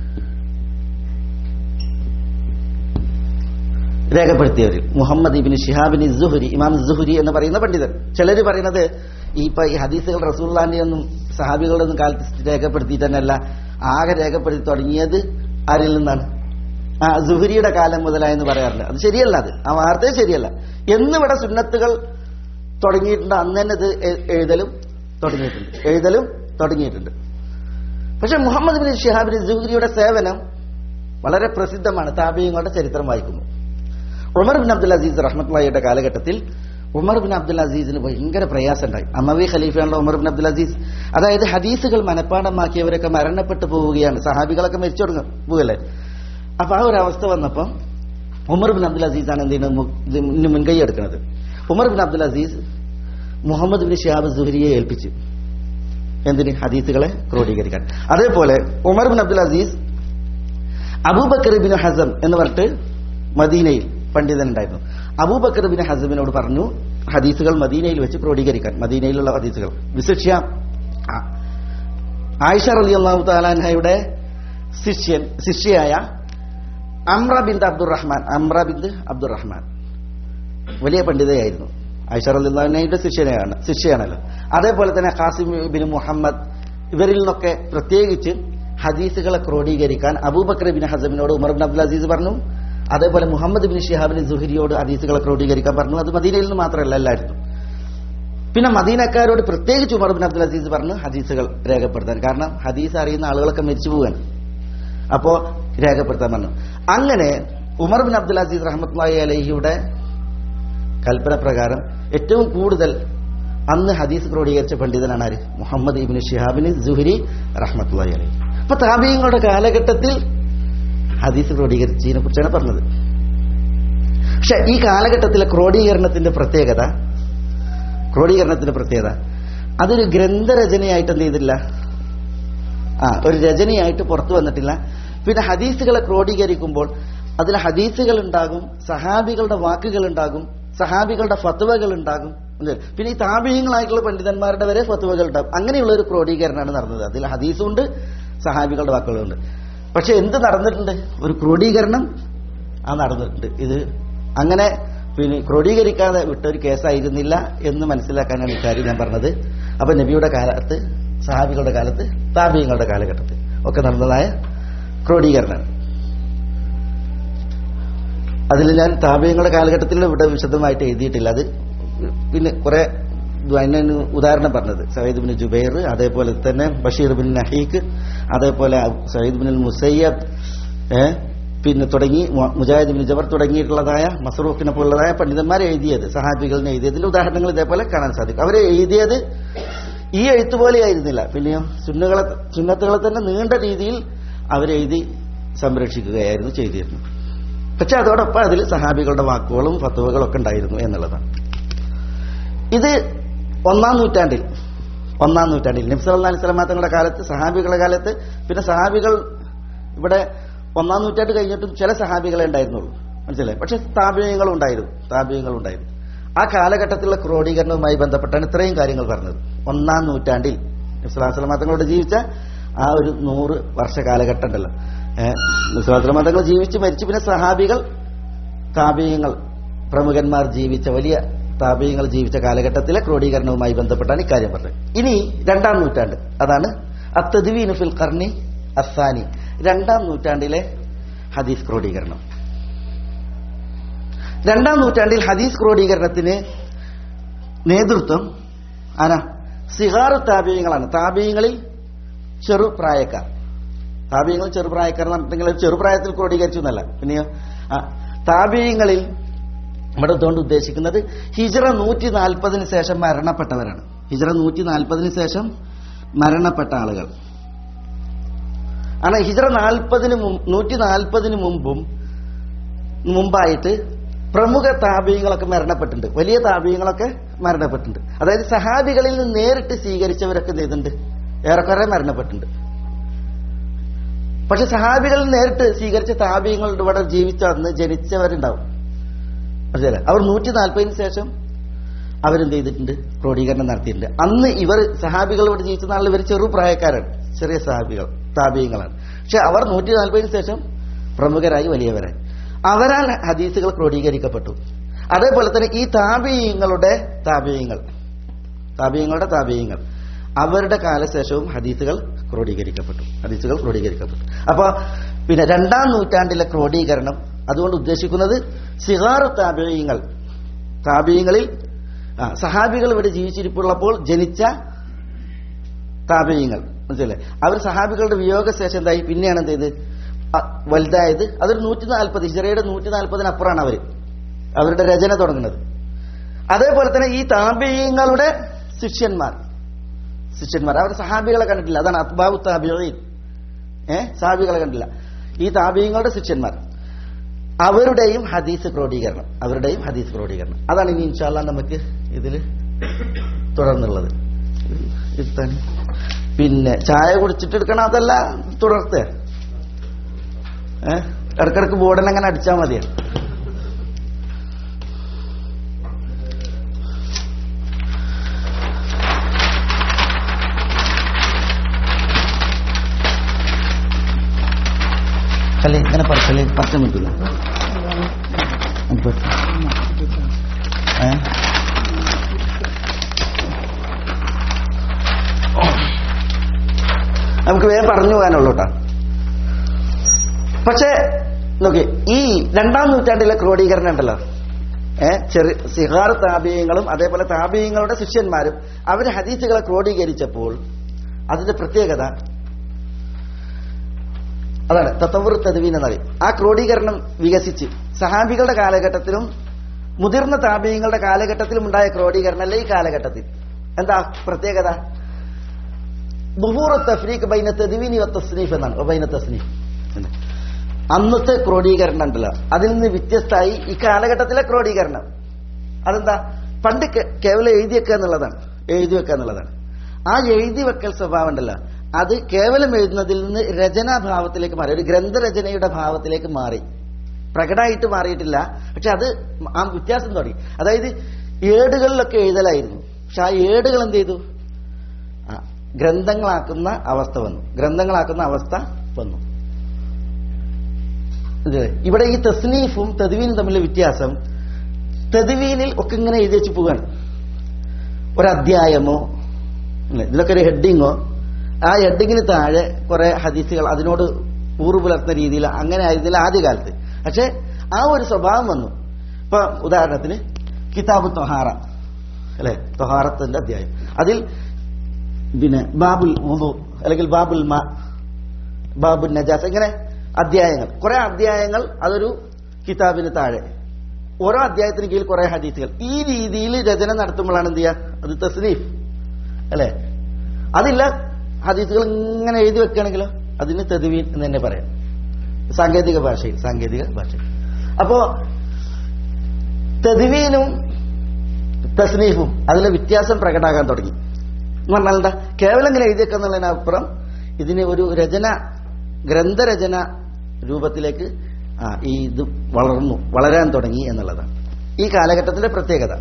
രേഖപ്പെടുത്തിയവരിൽ മുഹമ്മദ് ഇബിൻ ഷിഹാബിൻ സുഹരി ഇമാം സുഹരി എന്ന് പറയുന്ന പണ്ഡിതൻ ചിലർ പറയുന്നത് ഈ ഇപ്പൊ ഈ ഹദീസുകൾ റസൂള്ളാന്റെ ഒന്നും സഹാബികളുടെ ഒന്നും കാലത്ത് രേഖപ്പെടുത്തി തന്നെയല്ല ആകെ രേഖപ്പെടുത്തി തുടങ്ങിയത് ആരിൽ നിന്നാണ് ആ സുഹരിയുടെ കാലം മുതലായെന്ന് പറയാറില്ല അത് ശരിയല്ല അത് ആ വാർത്തയും ശരിയല്ല എന്നിവിടെ സുന്നത്തുകൾ തുടങ്ങിയിട്ടുണ്ട് അന്ന് തന്നെ ഇത് എ- എഴുതലും തുടങ്ങിയിട്ടുണ്ട് എഴുതലും തുടങ്ങിയിട്ടുണ്ട് പക്ഷെ മുഹമ്മദ് ബിൻ ഷിഹാബിൻ സുഹരിയുടെ സേവനം വളരെ പ്രസിദ്ധമാണ് താപീയങ്ങളുടെ ചരിത്രം വായിക്കുമ്പോൾ ഉമർ ബിൻ അബ്ദുൽ അസീസ് റഹ്മത്തുള്ളയുടെ കാലഘട്ടത്തിൽ ഉമർ ബിൻ അബ്ദുൽ അസീസിന് ഭയങ്കര പ്രയാസം ഉണ്ടായി അമവി ഖലീഫയാണല്ലോ ഉമർ ബിൻ അബ്ദുൽ അസീസ് അതായത് ഹദീസുകൾ മനഃപ്പാടമാക്കിയവരൊക്കെ മരണപ്പെട്ടു പോവുകയാണ് സഹാബികളൊക്കെ മരിച്ചു തുടങ്ങും പോകല്ലേ അപ്പൊ ആ ഒരു അവസ്ഥ വന്നപ്പം ഉമർ ബിൻ അബ്ദുൽ അസീസ് ആണ് എന്ത് ചെയ്യുന്നത് മു- ഇതിന് മുൻകൈ എടുക്കുന്നത് Umar bin Abdul Aziz Muhammad bin Shihab സുഹരിയെ ഏൽപ്പിച്ചു എന്തിന് ഹദീസുകളെ ക്രോഡീകരിക്കാൻ അതേപോലെ Umar bin Abdul Aziz Abubakar bin Hazm എന്ന് പറഞ്ഞിട്ട് മദീനയിൽ പണ്ഡിതൻ ഉണ്ടായിരുന്നു അബൂബക്കർ ബിൻ ഹസമിനോട് പറഞ്ഞു ഹദീസുകൾ മദീനയിൽ വെച്ച് ക്രോഡീകരിക്കാൻ മദീനയിലുള്ള ഹദീസുകൾ വിശിഷ്യ ആ- ആയിഷ റലി അള്ളാഹു താലാൻഹയുടെ ശിഷ്യൻ ശിഷ്യയായ അമ്ര ബിന്ദ് അബ്ദുറഹ്മാൻ അമ്ര ബിന്ദ് അബ്ദുറഹ്മാൻ വലിയ പണ്ഡിതയായിരുന്നു ആയിഷ റലിന്റെ ശിഷ്യനെയാണ് ശിഷ്യയാണല്ലോ അതേപോലെ തന്നെ ഖാസിം ബിൻ മുഹമ്മദ് ഇവരിൽ നിന്നൊക്കെ പ്രത്യേകിച്ച് ഹദീസുകളെ ക്രോഡീകരിക്കാൻ അബൂബക്കർ ബിൻ ഹസമിനോട് ഉമർ ബിൻ അബ്ദുൽ അസീസ് പറഞ്ഞു അതേപോലെ മുഹമ്മദ് ബിൻ ഷിഹാബിൻ സുഹരിയോട് ഹദീസുകളെ ക്രോഡീകരിക്കാൻ പറഞ്ഞു അത് മദീനയിൽ നിന്ന് മാത്രമല്ല എല്ലായിടത്തും പിന്നെ മദീനക്കാരോട് പ്രത്യേകിച്ച് ഉമർ ബിൻ അബ്ദുൽ അസീസ് പറഞ്ഞു ഹദീസുകൾ രേഖപ്പെടുത്താൻ കാരണം ഹദീസ് അറിയുന്ന ആളുകളൊക്കെ മരിച്ചു പോവാണ് അപ്പോ രേഖപ്പെടുത്താൻ പറഞ്ഞു അങ്ങനെ ഉമർ ബിൻ അബ്ദുൽ അസീസ് റഹ്മത്ലാഹി അലഹിയുടെ കൽപ്പന പ്രകാരം ഏറ്റവും കൂടുതൽ അന്ന് ഹദീസ് ക്രോഡീകരിച്ച പണ്ഡിതനാണ് ആര് മുഹമ്മദ് ഇബിൻ ഷിഹാബിന് സുഹരി റഹ്മത്ലാഹി അലഹി അപ്പൊ താബീങ്ങളുടെ കാലഘട്ടത്തിൽ ഹദീസ് ക്രോഡീകരിച്ചതിനെ കുറിച്ചാണ് പറഞ്ഞത് പക്ഷെ ഈ കാലഘട്ടത്തിലെ ക്രോഡീകരണത്തിന്റെ പ്രത്യേകത ക്രോഡീകരണത്തിന്റെ പ്രത്യേകത അതൊരു ഗ്രന്ഥരചനയായിട്ട് എന്ത് ചെയ്തില്ല ആ ഒരു രചനയായിട്ട് പുറത്തു വന്നിട്ടില്ല പിന്നെ ഹദീസുകളെ ക്രോഡീകരിക്കുമ്പോൾ അതിൽ ഹദീസുകൾ ഉണ്ടാകും സഹാബികളുടെ വാക്കുകൾ ഉണ്ടാകും സഹാബികളുടെ ഫത്വകൾ ഉണ്ടാകും അല്ലേ? പിന്നെ ഈ താപീയങ്ങളായിട്ടുള്ള പണ്ഡിതന്മാരുടെ വരെ ഫത്വകൾ ഉണ്ടാകും അങ്ങനെയുള്ള ഒരു ക്രോഡീകരണമാണ് നടന്നത് അതിൽ ഹദീസുണ്ട് സഹാബികളുടെ വാക്കുകളുണ്ട് പക്ഷെ എന്ത് നടന്നിട്ടുണ്ട് ഒരു ക്രോഡീകരണം ആ നടന്നിട്ടുണ്ട് ഇത് അങ്ങനെ പിന്നെ ക്രോഡീകരിക്കാതെ വിട്ട ഒരു കേസായിരുന്നില്ല എന്ന് മനസ്സിലാക്കാനാണ് ഇക്കാര്യം ഞാൻ പറഞ്ഞത് അപ്പൊ നബിയുടെ കാലത്ത് സഹാബികളുടെ കാലത്ത് താപീയങ്ങളുടെ കാലഘട്ടത്തിൽ ഒക്കെ നടന്നതായ ക്രോഡീകരണമാണ് അതിൽ ഞാൻ താപീയങ്ങളുടെ കാലഘട്ടത്തിൽ ഇവിടെ വിശദമായിട്ട് എഴുതിയിട്ടില്ല അത് പിന്നെ കുറെ അതിന് ഉദാഹരണം പറഞ്ഞത് സയ്യിദ് ബിൻ ജുബൈർ അതേപോലെ തന്നെ ബഷീർ ബിൻ നഹീഖ് അതേപോലെ സയ്യിദ് ബിൻ മുസയ്യബ് ഏ, പിന്നെ തുടങ്ങി മു- മുജാഹിദ് ബിൻ ജബർ തുടങ്ങിയിട്ടുള്ളതായ മസറൂഖിനെ പോലുള്ളതായ പണ്ഡിതന്മാർ എഴുതിയത് സഹാബികളിനെ എഴുതിയതിൽ ഉദാഹരണങ്ങൾ ഇതേപോലെ കാണാൻ സാധിക്കും അവർ എഴുതിയത് ഈ എഴുത്ത് പോലെ ആയിരുന്നില്ല പിന്നെയോ സുന്നകളെ സുന്നത്തുകളെ തന്നെ നീണ്ട രീതിയിൽ അവരെഴുതി സംരക്ഷിക്കുകയായിരുന്നു ചെയ്തിരുന്നത് പക്ഷെ അതോടൊപ്പം അതിൽ സഹാബികളുടെ വാക്കുകളും ഫത്തുവകളും ഒക്കെ ഉണ്ടായിരുന്നു എന്നുള്ളതാണ് ഇത് ഒന്നാം നൂറ്റാണ്ടിൽ ഒന്നാം നൂറ്റാണ്ടിൽ നബ്സല്ലാ അലൈഹി സ്വലാം തങ്ങളുടെ കാലത്ത് സഹാബികളുടെ കാലത്ത് പിന്നെ സഹാബികൾ ഇവിടെ ഒന്നാം നൂറ്റാണ്ട് കഴിഞ്ഞിട്ടും ചില സഹാബികളെ ഉണ്ടായിരുന്നുള്ളൂ മനസ്സിലായി പക്ഷെ താപീയങ്ങളും ഉണ്ടായിരുന്നു താപീയങ്ങളും ഉണ്ടായിരുന്നു ആ കാലഘട്ടത്തിലുള്ള ക്രോഡീകരണവുമായി ബന്ധപ്പെട്ടാണ് ഇത്രയും കാര്യങ്ങൾ പറഞ്ഞത് ഒന്നാം നൂറ്റാണ്ടിൽ നബ്സലാസ്ലാം തങ്ങളോട് ജീവിച്ച ആ ഒരു നൂറ് വർഷ കാലഘട്ടം ഉണ്ടല്ലോ നബ്സലാസ്ലാം തങ്ങൾ ജീവിച്ച് മരിച്ചു പിന്നെ സഹാബികൾ താപീയങ്ങൾ പ്രമുഖന്മാർ ജീവിച്ച വലിയ താപീയങ്ങൾ ജീവിച്ച കാലഘട്ടത്തിലെ ക്രോഡീകരണവുമായി ബന്ധപ്പെട്ടാണ് ഇക്കാര്യം പറഞ്ഞത് ഇനി രണ്ടാം നൂറ്റാണ്ട് അതാണ് അത്തദ്വീനു ഫിൽ കർണി അസാനി രണ്ടാം നൂറ്റാണ്ടിലെ ഹദീസ് ക്രോഡീകരണം രണ്ടാം നൂറ്റാണ്ടിൽ ഹദീസ് ക്രോഡീകരണത്തിന് നേതൃത്വം ആരാ സിഹാറു താപീയങ്ങളാണ് താപീയങ്ങളിൽ ചെറുപ്രായക്കാർ താപീയങ്ങൾ ചെറുപ്രായക്കാർ എന്ന് പറഞ്ഞിട്ടുണ്ടെങ്കിൽ ചെറുപ്രായത്തിൽ ക്രോഡീകരിച്ചു എന്നല്ല പിന്നെയോ ആ, താപീയങ്ങളിൽ ഇവിടെ അതുകൊണ്ട് ഉദ്ദേശിക്കുന്നത് ഹിജറ നൂറ്റി നാൽപ്പതിന് ശേഷം മരണപ്പെട്ടവരാണ് ഹിജറ നൂറ്റി നാൽപ്പതിന് ശേഷം മരണപ്പെട്ട ആളുകൾ ആണ് ഹിജറ നാൽപ്പതിന് നൂറ്റി നാൽപ്പതിന് മുമ്പും മുമ്പായിട്ട് പ്രമുഖ താപീയങ്ങളൊക്കെ മരണപ്പെട്ടിട്ടുണ്ട് വലിയ താപീയങ്ങളൊക്കെ മരണപ്പെട്ടിട്ടുണ്ട് അതായത് സഹാബികളിൽ നിന്ന് നേരിട്ട് സ്വീകരിച്ചവരൊക്കെ എന്ത് ചെയ്തിട്ടുണ്ട് ഏറെക്കുറെ മരണപ്പെട്ടിട്ടുണ്ട് പക്ഷെ സഹാബികളിൽ നേരിട്ട് സ്വീകരിച്ച താപീയങ്ങളുടെ ഇവിടെ ജീവിച്ച അന്ന് ജനിച്ചവരുണ്ടാവും മനസ്സിലായില്ലേ അവർ നൂറ്റി നാൽപ്പതിന് ശേഷം അവരെന്ത് ചെയ്തിട്ടുണ്ട് ക്രോഡീകരണം നടത്തിയിട്ടുണ്ട് അന്ന് ഇവർ സഹാബികൾ ഇവിടെ ജീവിച്ച നാളിൽ ഇവർ ചെറു പ്രായക്കാരാണ് ചെറിയ സഹാബികൾ താപീയങ്ങളാണ് പക്ഷെ അവർ നൂറ്റി നാൽപ്പതിന് ശേഷം പ്രമുഖരായി വലിയവരായി അവരാൽ ഹദീസുകൾ ക്രോഡീകരിക്കപ്പെട്ടു അതേപോലെ തന്നെ ഈ താപീയങ്ങളുടെ താപീയങ്ങൾ താപീയങ്ങളുടെ താപീയങ്ങൾ അവരുടെ കാലശേഷവും ഹദീസുകൾ ക്രോഡീകരിക്കപ്പെട്ടു ഹദീസുകൾ ക്രോഡീകരിക്കപ്പെട്ടു അപ്പൊ പിന്നെ രണ്ടാം നൂറ്റാണ്ടിലെ ക്രോഡീകരണം അതുകൊണ്ട് ഉദ്ദേശിക്കുന്നത് സിഹാർ താപീയങ്ങൾ താപീയങ്ങളിൽ ആ, സഹാബികൾ ഇവിടെ ജീവിച്ചിരിപ്പുള്ളപ്പോൾ ജനിച്ച താപീയങ്ങൾ മനസ്സിലെ അവർ സഹാബികളുടെ വിയോഗശേഷം എന്തായി പിന്നെയാണ് എന്ത് ചെയ്ത് അ- വലുതായത് അതൊരു നൂറ്റി നാൽപ്പത് ഹിജറയുടെ നൂറ്റി നാൽപ്പതിനപ്പുറമാണ് അവർ അവരുടെ രചന തുടങ്ങുന്നത് അതേപോലെ തന്നെ ഈ താപീയങ്ങളുടെ ശിഷ്യന്മാർ ശിഷ്യന്മാർ അവർ സഹാബികളെ കണ്ടിട്ടില്ല അതാണ് അത്ബാബു താബിയീൻ ഏ സഹാബികളെ കണ്ടില്ല ഈ താബീയങ്ങളുടെ ശിഷ്യന്മാർ അവരുടെയും ഹദീസ് ക്രോഡീകരണം അവരുടെയും ഹദീസ് ക്രോഡീകരണം അതാണ് ഇനി ഇൻഷാല്ല നമുക്ക് ഇതിൽ തുടർന്നുള്ളത് ഇത് തന്നെ. പിന്നെ ചായ കുടിച്ചിട്ട് എടുക്കണം അതല്ല തുടർത്ത് ഏ ഇടക്കിടക്ക് ബോർഡിനെ അങ്ങനെ അടിച്ചാൽ മതിയാണ് കല്ലേ ഇങ്ങനെ പറക്കല്ലേ പത്ത് മിനിറ്റ് ഏ നമുക്ക് വേഗം പറഞ്ഞു പോകാനുള്ളൂ കേട്ടോ പക്ഷേ നോക്കി ഈ രണ്ടാം നൂറ്റാണ്ടിലെ ക്രോഡീകരണം ഉണ്ടല്ലോ ഏ ചെറിയ സിഹാർ താപീയങ്ങളും അതേപോലെ താപീയങ്ങളുടെ ശിഷ്യന്മാരും അവർ ഹദീസുകളെ ക്രോഡീകരിച്ചപ്പോൾ അതിന്റെ പ്രത്യേകത അതാണ് തത്തവർ തദ്വീൻ എന്ന് പറയും ആ ക്രോഡീകരണം വികസിച്ച് സഹാബികളുടെ കാലഘട്ടത്തിലും മുതിർന്ന താപീയങ്ങളുടെ കാലഘട്ടത്തിലും ഉണ്ടായ ക്രോഡീകരണം അല്ല ഈ കാലഘട്ടത്തിൽ എന്താ പ്രത്യേകത ബുഹൂർ തഫ്രീഖ് ബൈന തദ്വീനി വ തസ്നീഫ് എന്നാണ് ബൈന തസ്നീഫ് എന്ന്. അന്നത്തെ ക്രോഡീകരണം ഉണ്ടല്ലോ അതിൽ നിന്ന് വ്യത്യസ്തമായി ഈ കാലഘട്ടത്തിലെ ക്രോഡീകരണം അതെന്താ പണ്ട് കേ- കേവലം എഴുതി വെക്കുക എന്നുള്ളതാണ് എഴുതി വെക്കുക എന്നുള്ളതാണ് ആ എഴുതി വെക്കൽ സ്വഭാവം ഉണ്ടല്ലോ അത് കേവലം എഴുതുന്നതിൽ നിന്ന് രചനാഭാവത്തിലേക്ക് മാറി ഒരു ഗ്രന്ഥരചനയുടെ ഭാവത്തിലേക്ക് മാറി പ്രകടമായിട്ട് മാറിയിട്ടില്ല പക്ഷെ അത് ആ വ്യത്യാസം തുടങ്ങി അതായത് ഏടുകളിലൊക്കെ എഴുതലായിരുന്നു പക്ഷെ ആ ഏടുകൾ എന്ത് ചെയ്തു ആ, ഗ്രന്ഥങ്ങളാക്കുന്ന അവസ്ഥ വന്നു ഗ്രന്ഥങ്ങളാക്കുന്ന അവസ്ഥ വന്നു ഇത് ഇവിടെ ഈ തസ്നീഫും തെതുവീനും തമ്മിലുള്ള വ്യത്യാസം തെതുവീനിൽ ഒക്കെ ഇങ്ങനെ എഴുതി വെച്ച് പോവാണ് ഒരധ്യായമോ അല്ലേ, ഇതിലൊക്കെ ഒരു ഹെഡിങ്ങോ ആ ഹെഡിങ്ങിന് താഴെ കുറെ ഹദീസുകൾ അതിനോട് ഊറു പുലർത്തുന്ന രീതിയിൽ അങ്ങനെ ആയിരുന്നില്ല ആദ്യകാലത്ത് പക്ഷെ ആ ഒരു സ്വഭാവം വന്നു ഇപ്പൊ ഉദാഹരണത്തിന് കിതാബ് തൊഹാറ അല്ലെ തൊഹാറത്തിന്റെ അധ്യായം അതിൽ പിന്നെ ബാബുൽ വുദു അല്ലെങ്കിൽ ബാബുൽ മാ ബാബുൽ നജാസ് ഇങ്ങനെ അധ്യായങ്ങൾ കുറെ അധ്യായങ്ങൾ അതൊരു കിതാബിന് താഴെ ഓരോ അധ്യായത്തിന് കീഴിൽ കുറെ ഹദീസുകൾ ഈ രീതിയിൽ രചന നടത്തുമ്പോഴാണ് എന്ത് ചെയ്യുക അത് തസ്നീഫ് അല്ലെ അതില്ല ഹദീസുകൾ ഇങ്ങനെ എഴുതി വെക്കുകയാണെങ്കിലോ അതിന് തെതുവീൻ എന്ന് തന്നെ പറയാം സാങ്കേതിക ഭാഷയിൽ സാങ്കേതിക ഭാഷയിൽ അപ്പോ തെതുവീനും തസ്നീഫും അതിലെ വ്യത്യാസം പ്രകടാകാൻ തുടങ്ങി എന്ന് പറഞ്ഞാൽ എന്താ കേവലം ഇങ്ങനെ എഴുതിയേക്കുക എന്നുള്ളതിനപ്പുറം ഇതിന് ഒരു രചന ഗ്രന്ഥരചന രൂപത്തിലേക്ക് ആ ഈ ഇത് വളർന്നു വളരാൻ തുടങ്ങി എന്നുള്ളതാണ് ഈ കാലഘട്ടത്തിലെ പ്രത്യേകത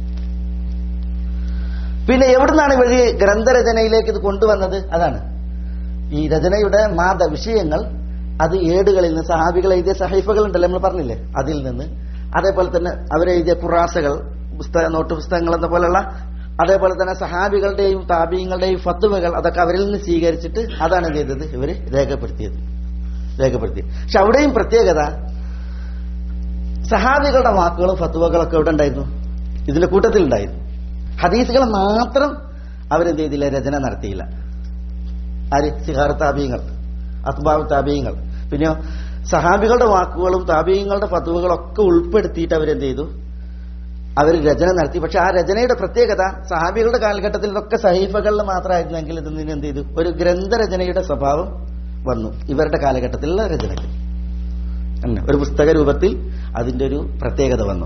പിന്നെ എവിടുന്നാണ് ഇവര് ഗ്രന്ഥരചനയിലേക്ക് ഇത് കൊണ്ടുവന്നത് അതാണ് ഈ രചനയുടെ മാത വിഷയങ്ങൾ അത് ഏടുകളിൽ നിന്ന് സഹാബികൾ എഴുതിയ സഹൈഫകൾ ഉണ്ടല്ലോ നമ്മൾ പറഞ്ഞില്ലേ അതിൽ നിന്ന് അതേപോലെ തന്നെ അവരെഴുതിയ കുറാസകൾ പുസ്തക നോട്ട് പുസ്തകങ്ങൾ എന്ന പോലുള്ള അതേപോലെ തന്നെ സഹാബികളുടെയും താപീയങ്ങളുടെയും ഫത്തുവകൾ അതൊക്കെ അവരിൽ നിന്ന് സ്വീകരിച്ചിട്ട് അതാണ് എന്ത് ചെയ്തത് ഇവര് രേഖപ്പെടുത്തിയത് രേഖപ്പെടുത്തി പക്ഷെ അവിടെയും പ്രത്യേകത സഹാബികളുടെ വാക്കുകളും ഫത്തുവകളൊക്കെ എവിടെ ഉണ്ടായിരുന്നു ഇതിന്റെ കൂട്ടത്തിലുണ്ടായിരുന്നു ഹദീസുകൾ മാത്രം അവരെന്ത് ചെയ്തില്ല രചന നടത്തിയില്ല ആര് സിഹാർ താപീയങ്ങൾ അത്ബാവ് താപീയങ്ങൾ പിന്നെയോ സഹാബികളുടെ വാക്കുകളും താപീയങ്ങളുടെ ഫത്തുവകളും ഒക്കെ ഉൾപ്പെടുത്തിയിട്ട് അവരെന്ത് ചെയ്തു അവർ രചന നടത്തി പക്ഷെ ആ രചനയുടെ പ്രത്യേകത സഹാബികളുടെ കാലഘട്ടത്തിൽ ഇതൊക്കെ സഹീഫകളിൽ മാത്രമായിരുന്നെങ്കിൽ ഇതിന് എന്ത് ചെയ്തു ഒരു ഗ്രന്ഥരചനയുടെ സ്വഭാവം വന്നു ഇവരുടെ കാലഘട്ടത്തിലുള്ള രചനയ്ക്ക് അന്നെ ഒരു പുസ്തക രൂപത്തിൽ അതിന്റെ ഒരു പ്രത്യേകത വന്നു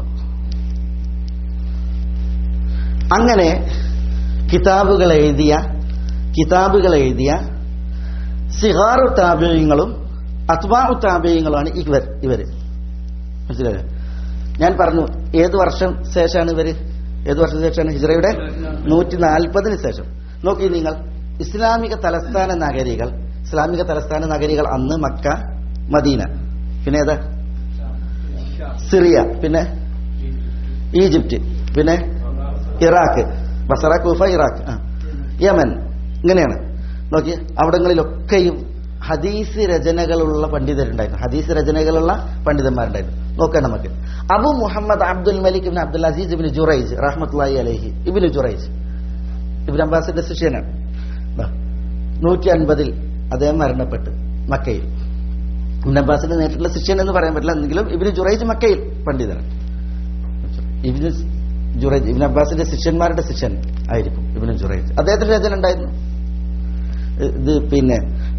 അങ്ങനെ കിതാബുകൾ എഴുതിയ കിതാബുകൾ എഴുതിയ സിഹാറു താപീയങ്ങളും അത്വാഉ താപീയങ്ങളുമാണ് ഇവർ ഇവര് മനസ്സിലായോ ഞാൻ പറഞ്ഞു ഏത് വർഷം ശേഷമാണ് ഇവര് ഏത് വർഷം ശേഷമാണ് ഹിജ്റയുടെ നൂറ്റി നാൽപ്പതിന് ശേഷം നോക്കി നിങ്ങൾ ഇസ്ലാമിക തലസ്ഥാന നഗരികൾ ഇസ്ലാമിക തലസ്ഥാന നഗരികൾ അന്ന് മക്ക മദീന പിന്നെ ഏതാ സിറിയ പിന്നെ ഈജിപ്റ്റ് പിന്നെ ഇറാഖ് ബസറ കൂഫ ഇറാഖ് ആ യമൻ ഇങ്ങനെയാണ് നോക്കി അവിടങ്ങളിലൊക്കെയും ഹദീസ് രചനകളുള്ള പണ്ഡിതരുണ്ടായിരുന്നു ഹദീസ് രചനകളുള്ള പണ്ഡിതന്മാരുണ്ടായിരുന്നു നോക്കാം നമുക്ക് അബു മുഹമ്മദ് അബ്ദുൽ മലിക് ഇബിൻ അബ്ദുൽ അസീസ് ഇബിൻ ജുറൈജ് റഹ്മത്തുള്ളി അലഹി ഇബിന് ജുറൈജ് ഇബിൻ അബ്ബാസിന്റെ ശിഷ്യനാണ് നൂറ്റി അൻപതിൽ അദ്ദേഹം മരണപ്പെട്ടു മക്കയിൽ ഇബിൻ അബ്ബാസിന്റെ നേരിട്ടുള്ള ശിഷ്യൻ എന്ന് പറയാൻ പറ്റില്ല എന്നെങ്കിലും ഇബിന് ജുറൈജ് മക്കയിൽ പണ്ഡിതനാണ് ഇബിന് ജുറൈജ് ഇബിൻ അബ്ബാസിന്റെ ശിഷ്യന്മാരുടെ ശിഷ്യൻ ആയിരിക്കും ഇബിന് ജുറൈജ് അദ്ദേഹത്തിന്റെ രചന ഉണ്ടായിരുന്നു ഇത് പിന്നെ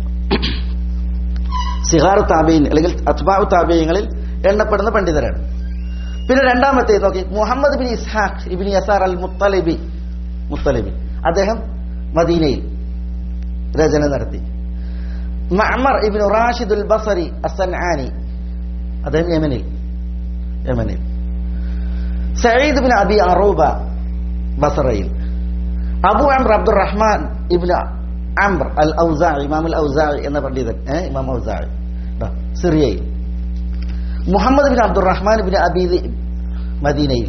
സിഹാർ താബീൻ അല്ലെങ്കിൽ അത്ബാവ് താബീയങ്ങളിൽ എണ്ണപ്പെടുന്ന പണ്ഡിതരാണ് പിന്നെ രണ്ടാമത്തെ നോക്കി Muhammad bin Ishaq ibn Yasar al Muttalibi Muttalibi അദ്ദേഹം മദീനയിൽ രചന നടത്തി മഅമർ ഇബിൻ റാഷിദുൽ ബസരി അസൻആനി അദ്ദേഹം യമനിൽ യമനിൽ സയ്യിദ് ബിൻ അബി അറൂബ ബസറയിൽ Abu Amr Abdurrahman ibn Amr al Awzai Imam al ഔസാഇ എന്ന പണ്ഡിതൻ ഏ, ഇമാം ഔസാഇ ദാ, സിറിയയിൽ Muhammad bin Abdurrahman bin Abid മദീനയിൽ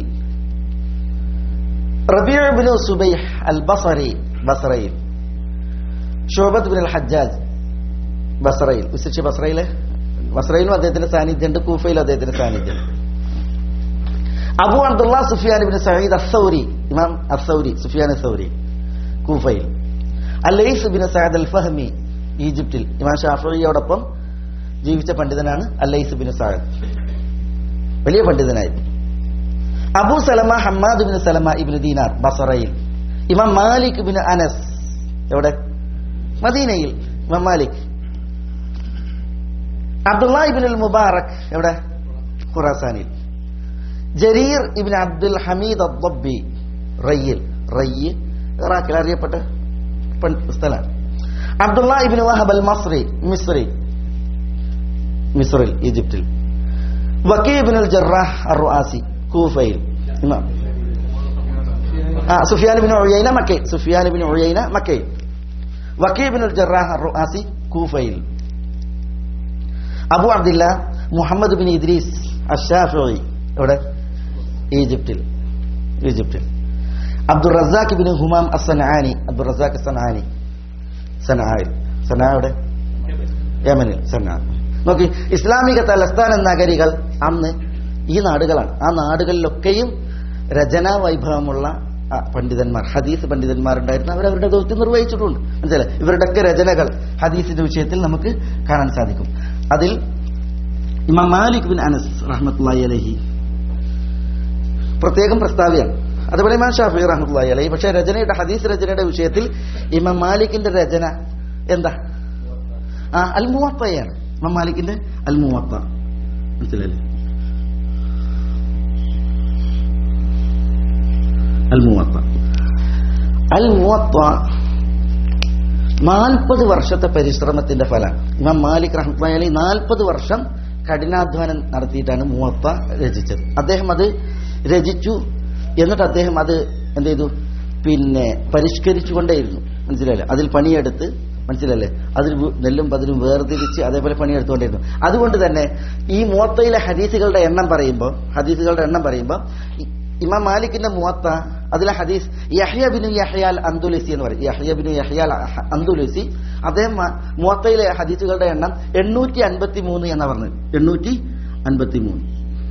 Rabi bin Subaih al Basri ബസറയിൽ ഷോബത്ത് ബിൻ അൽ ഹജ്ജാജ് ബസറയിൽ വിശിഷ്യ ബസറയിലെ ബസറയിലും അദ്ദേഹത്തിന്റെ സാന്നിധ്യമുണ്ട് കൂഫയിലും അദ്ദേഹത്തിന്റെ സാന്നിധ്യമുണ്ട് Abu Abdulla Sufyan Ibnu Saeed Assauri Imam Assauri Sufyan Assauri കൂഫയിൽ Allais bin Saad al Fahmi ഈജിപ്തിൽ ഇമാം ഷാഫിയോടൊപ്പം ജീവിച്ച പണ്ഡിതനാണ് അല്ലൈസ് ബിൻ സഅദ് വലിയ പണ്ഡിതനായിരുന്നു Abu Salama Hammad bin Salama Ibnu Dinar ബസറയിൽ ഇമാം മാലിക് ബിൻ അനസ് എവിടെ മദീനയിൽ ഇമാം മാലിക് അബ്ദുള്ള ഇബിൻ അൽ മുബാറക് എവിടെ ഖുറാസാനിൽ ജരീർ ഇബിൻ അബ്ദുൽ ഹമീദ് അബ്ബി റയ്യിൽ റയ്യ് ഇറാഖിൽ അറിയപ്പെട്ട പൺ- സ്ഥലമാണ് Abdullah ibn Wahab al Masri Misri മിസ്രിൽ ഈജിപ്തിൽ Waki bin al Jarrah ar Ruasi കൂഫയിൽ ഇമാം ആ Sufyan bin Uyaina Makki Sufyan bin Uyaina Makki Waki bin al Jarrah ar Ruasi കൂഫയിൽ Abu Abdillah Muhammad bin Idris Ashafi എവിടെ ഈജിപ്തിൽ ഈജിപ്തിൽ Abdul Razzaq bin Humam Asanani Abdul Razzaq Sanani സനായിൽ Sana എവിടെ യമനിൽ സനാ നോക്കി ഇസ്ലാമിക തലസ്ഥാന നഗരികൾ അന്ന് ഈ നാടുകളാണ് ആ നാടുകളിലൊക്കെയും രചനാ വൈഭവമുള്ള ആ, പണ്ഡിതന്മാർ ഹദീസ് പണ്ഡിതന്മാരുണ്ടായിരുന്നു അവർ അവരുടെ ദൗത്യം നിർവഹിച്ചിട്ടുണ്ട് മനസ്സിലായി ഇവരുടെയൊക്കെ രചനകൾ ഹദീസിന്റെ വിഷയത്തിൽ നമുക്ക് കാണാൻ സാധിക്കും അതിൽ ഇമാം മാലിക് ബിൻ അനസ് റഹ്മത്തുള്ളാഹി അലഹി പ്രത്യേകം പ്രസ്താവിയാണ് അതുപോലെ ഇമാം ഷാഫി റഹ്മത്തുള്ളാഹി അലഹി പക്ഷേ രചനയുടെ ഹദീസ് രചനയുടെ വിഷയത്തിൽ ഇമാം മാലിക്കിന്റെ രചന എന്താ ആ അൽ മുവത്തയാണ് ഇമാം മാലിക്കിന്റെ അൽ മുവത്ത മനസ്സിലായില്ലേ അൽ മുവത്ത അൽ മുവത്ത നാൽപ്പത് വർഷത്തെ പരിശ്രമത്തിന്റെ ഫലം ഇമാം മാലിക് റഹ്മത്തുള്ളാഹി അലൈഹി നാൽപ്പത് വർഷം കഠിനാധ്വാനം നടത്തിയിട്ടാണ് മുവത്ത രചിച്ചത് അദ്ദേഹം അത് രചിച്ചു എന്നിട്ട് അദ്ദേഹം അത് എന്ത് ചെയ്തു പിന്നെ പരിഷ്കരിച്ചുകൊണ്ടേയിരുന്നു മനസ്സിലായില്ലേ അതിൽ പണിയെടുത്ത് മനസ്സിലല്ലേ അതിൽ വ- നെല്ലും പതിനും വേർതിരിച്ച് അതേപോലെ പണിയെടുത്തുകൊണ്ടിരുന്നു അതുകൊണ്ട് തന്നെ ഈ മുവത്തയിലെ ഹദീസുകളുടെ എണ്ണം പറയുമ്പോൾ ഹദീസുകളുടെ എണ്ണം പറയുമ്പോൾ ഇ- ഇമാം മാലിക്കിന്റെ മുവത്ത അതിലെ ഹദീസ് യഹ്യ ബിനു യഹ്യാൽ അന്തുലിസി എന്ന് പറയും യഹ്യ ബിനു യഹ്യാൽ അഹ- അന്തുലിസി അദ്ദേഹം മ- മുവത്തയിലെ ഹദീസുകളുടെ എണ്ണം എണ്ണൂറ്റി അൻപത്തി മൂന്ന് എന്ന് പറഞ്ഞത് എണ്ണൂറ്റി അൻപത്തി മൂന്ന്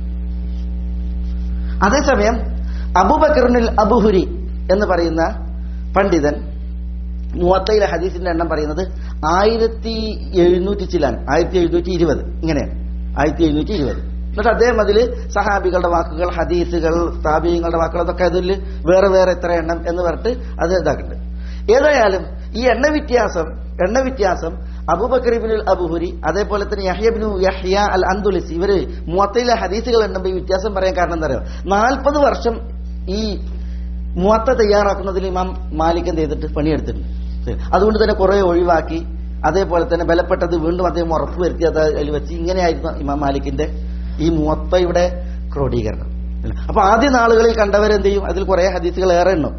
അതേസമയം അബൂബക്കറിനിൽ അബുഹുരി എന്ന് പറയുന്ന പണ്ഡിതൻ മുവത്തയിലെ ഹദീസിന്റെ എണ്ണം പറയുന്നത് ആയിരത്തി എഴുന്നൂറ്റി ചിലാൻ ആയിരത്തി എഴുന്നൂറ്റി ഇരുപത് ഇങ്ങനെയാണ് ആയിരത്തി എഴുന്നൂറ്റി ഇരുപത് എന്നിട്ട് അദ്ദേഹം അതിൽ സഹാബികളുടെ വാക്കുകൾ ഹദീസുകൾ താപീയങ്ങളുടെ വാക്കുകൾ അതൊക്കെ അതിൽ വേറെ വേറെ എത്ര എണ്ണം എന്ന് പറഞ്ഞിട്ട് അത് ഇതാക്കുന്നുണ്ട് ഏതായാലും ഈ എണ്ണ വ്യത്യാസം എണ്ണ വ്യത്യാസം അബൂബക്കറിബിനുൽ അബുഹുരി അതേപോലെ തന്നെ യഹ്യബിനു യഹ്യ അൽ അന്തുലിസ് ഇവര് മുവത്തയിലെ ഹദീസുകൾ എണ്ണുമ്പോൾ ഈ വ്യത്യാസം പറയാൻ കാരണം എന്താ പറയുക നാൽപ്പത് വർഷം ഈ മുവത്ത തയ്യാറാക്കുന്നതിൽ ഇമാം മാലിക് എന്ത് ചെയ്തിട്ട് പണിയെടുത്തിട്ടുണ്ട് ശരി. അതുകൊണ്ട് തന്നെ കുറെ ഒഴിവാക്കി അതേപോലെ തന്നെ ബലപ്പെട്ടത് വീണ്ടും അദ്ദേഹം ഉറപ്പ് വരുത്തി അത് അതിൽ വെച്ച് ഇങ്ങനെയായിരുന്നു ഇമാം മാലിക്കിന്റെ ഈ മുവത്തയുടെ ക്രോഡീകരണം അപ്പൊ ആദ്യ നാളുകളിൽ കണ്ടവരെന്ത് ചെയ്യും അതിൽ കുറെ ഹദീസുകൾ ഏറെ എണ്ണും